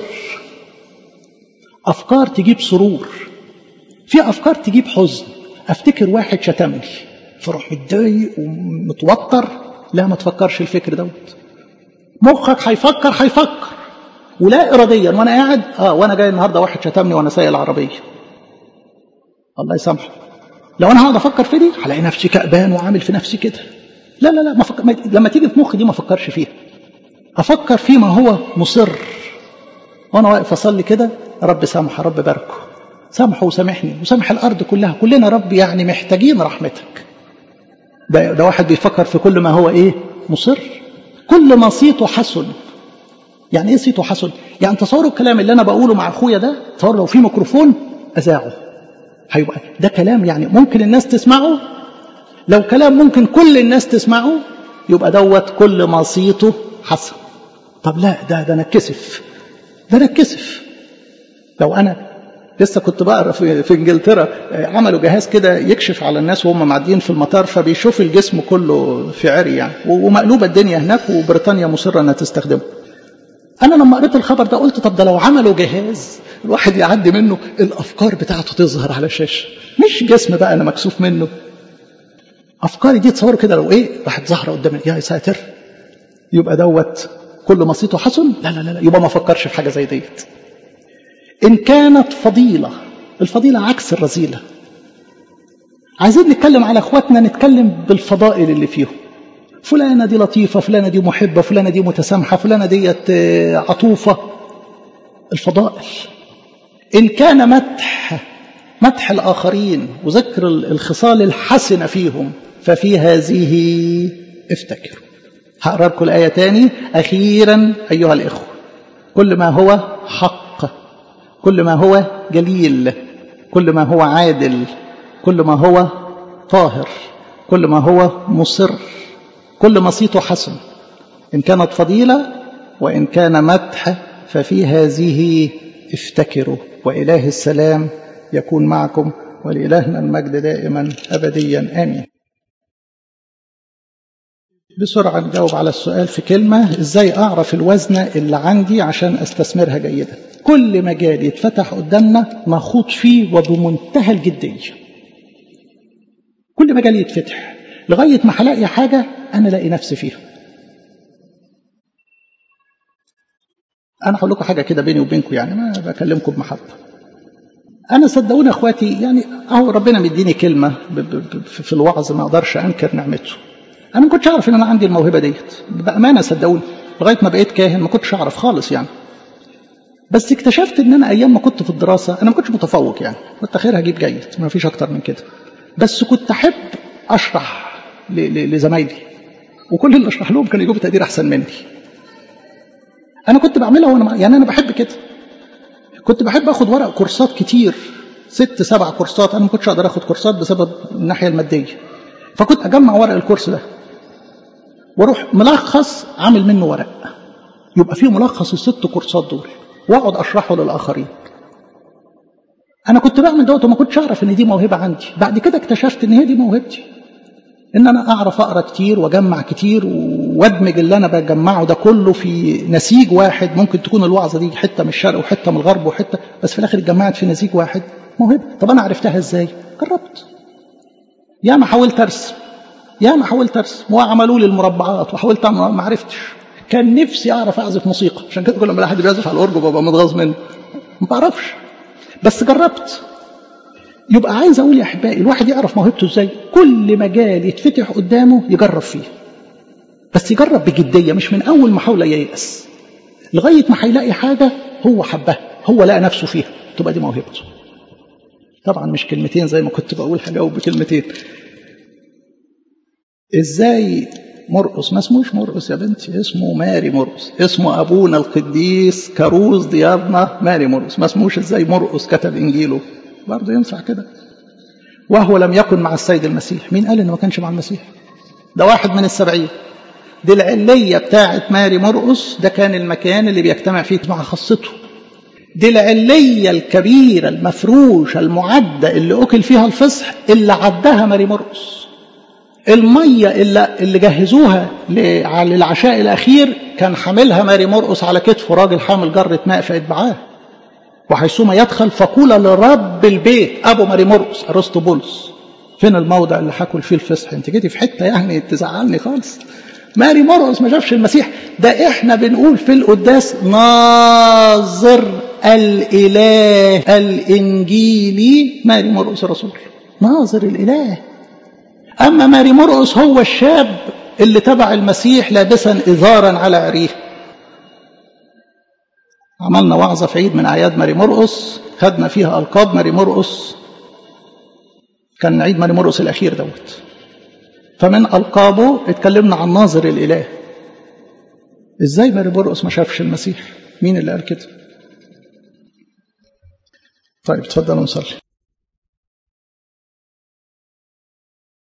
افكار تجيب سرور في افكار تجيب حزن افتكر واحد شتمني فاروح متضايق ومتوتر لا ما تفكرش الفكر دوت مخك هيفكر هيفكر ولا اراديا وانا قاعد اه وانا جاي النهارده واحد شتمني وانا سايق العربيه الله يسامحه لو انا هقعد افكر في دي هلاقي نفسي كأبان وعامل في نفسي كده لا لا لا ما فك... ما... لما تيجي في مخي دي ما افكرش فيها افكر فيما هو مصر وانا واقف اصلي كده رب سامح رب باركه سامحه وسامحني وسامح الارض كلها كلنا رب يعني محتاجين رحمتك ده, ده واحد بيفكر في كل ما هو ايه مصر كل ما صيته حسن يعني ايه صيته حسن يعني تصوروا الكلام اللي انا بقوله مع اخويا ده تصوروا لو في ميكروفون اذاعه هيبقى ده كلام يعني ممكن الناس تسمعه لو كلام ممكن كل الناس تسمعه يبقى دوت كل ما صيته حسن طب لا ده ده انا اتكسف ده انا اتكسف لو انا لسه كنت بقرا في, في انجلترا عملوا جهاز كده يكشف على الناس وهم معديين في المطار فبيشوف الجسم كله في عري يعني ومقلوبه الدنيا هناك وبريطانيا مصره انها تستخدمه. انا لما قريت الخبر ده قلت طب ده لو عملوا جهاز الواحد يعدي منه الافكار بتاعته تظهر على الشاشه مش جسم بقى انا مكسوف منه. افكاري دي تصوروا كده لو ايه راحت ظاهره قدامي يا ساتر يبقى دوت كل مصيته حسن لا لا لا يبقى ما افكرش في حاجه زي ديت. إن كانت فضيلة الفضيلة عكس الرذيلة عايزين نتكلم على اخواتنا نتكلم بالفضائل اللي فيهم فلانة دي لطيفة فلانة دي محبة فلانة دي متسامحة فلانة ديت عطوفة الفضائل إن كان مدح مدح الآخرين وذكر الخصال الحسنة فيهم ففي هذه افتكروا هقرأ لكم الآية تاني أخيرا أيها الإخوة كل ما هو حق كل ما هو جليل كل ما هو عادل كل ما هو طاهر كل ما هو مصر كل ما صيته حسن إن كانت فضيلة وإن كان مدح ففي هذه افتكروا وإله السلام يكون معكم ولإلهنا المجد دائما أبديا آمين بسرعة نجاوب على السؤال في كلمة إزاي أعرف الوزنة اللي عندي عشان أستثمرها جيدا كل مجال يتفتح قدامنا نخوض فيه وبمنتهى الجدية كل مجال يتفتح لغاية ما هلاقي حاجة أنا لاقي نفسي فيها أنا هقول لكم حاجة كده بيني وبينكم يعني ما بكلمكم بمحبة أنا صدقوني أخواتي يعني أهو ربنا مديني كلمة في الوعظ ما أقدرش أنكر نعمته أنا ما كنتش أعرف إن أنا عندي الموهبة ديت بأمانة صدقوني لغاية ما بقيت كاهن ما كنتش أعرف خالص يعني بس اكتشفت ان انا ايام ما كنت في الدراسه انا ما كنتش متفوق يعني كنت اخرها اجيب جيد ما فيش اكتر من كده بس كنت احب اشرح لزمايلي وكل اللي اشرح لهم كانوا يجيبوا تقدير احسن مني انا كنت بعملها وانا يعني انا بحب كده كنت بحب اخد ورق كورسات كتير ست سبع كورسات انا ما كنتش اقدر اخد كورسات بسبب الناحيه الماديه فكنت اجمع ورق الكورس ده واروح ملخص عامل منه ورق يبقى فيه ملخص الست كورسات دول واقعد اشرحه للاخرين انا كنت بعمل دوت وما كنتش اعرف ان دي موهبه عندي بعد كده اكتشفت ان هي دي موهبتي ان انا اعرف اقرا كتير واجمع كتير وادمج اللي انا بجمعه ده كله في نسيج واحد ممكن تكون الوعظه دي حته من الشرق وحته من الغرب وحته بس في الاخر اتجمعت في نسيج واحد موهبه طب انا عرفتها ازاي جربت يا ما حاولت ارسم يا ما حاولت ارسم وعملوا لي المربعات وحاولت ما عرفتش كان نفسي اعرف اعزف موسيقى عشان كده كل ما حد بيعزف على الاورج ببقى متغاظ منه ما بعرفش بس جربت يبقى عايز اقول يا احبائي الواحد يعرف موهبته ازاي كل مجال يتفتح قدامه يجرب فيه بس يجرب بجديه مش من اول محاوله ييأس لغايه ما هيلاقي حاجه هو حبها هو لقى نفسه فيها تبقى دي موهبته طبعا مش كلمتين زي ما كنت بقول هجاوب بكلمتين ازاي مرقس ما اسموش مرقس يا بنتي اسمه ماري مرقس اسمه ابونا القديس كاروز ديارنا ماري مرقس ما اسموش ازاي مرقس كتب انجيله برضه ينفع كده وهو لم يكن مع السيد المسيح مين قال انه ما كانش مع المسيح ده واحد من السبعين دي العلية بتاعت ماري مرقس ده كان المكان اللي بيجتمع فيه مع خاصته دي العلية الكبيرة المفروشة المعدة اللي أكل فيها الفصح اللي عدها ماري مرقس المية اللي, اللي جهزوها للعشاء الأخير كان حاملها ماري مرقس على كتفه راجل حامل جرة ماء في إتبعاه وحيثما يدخل فقول لرب البيت أبو ماري مرقس أرسطو بولس فين الموضع اللي حاكل فيه الفصح انت جيتي في حتة يعني تزعلني خالص ماري مرقس ما شافش المسيح ده احنا بنقول في القداس ناظر الإله الإنجيلي ماري مرقس رسول ناظر الإله أما ماري مرقس هو الشاب اللي تبع المسيح لابسا إزارا على عريه عملنا وعظة في عيد من أعياد ماري مرقس خدنا فيها ألقاب ماري مرقس كان عيد ماري مرقس الأخير دوت فمن ألقابه اتكلمنا عن ناظر الإله إزاي ماري مرقس ما شافش المسيح مين اللي قال كده طيب اتفضلوا نصلي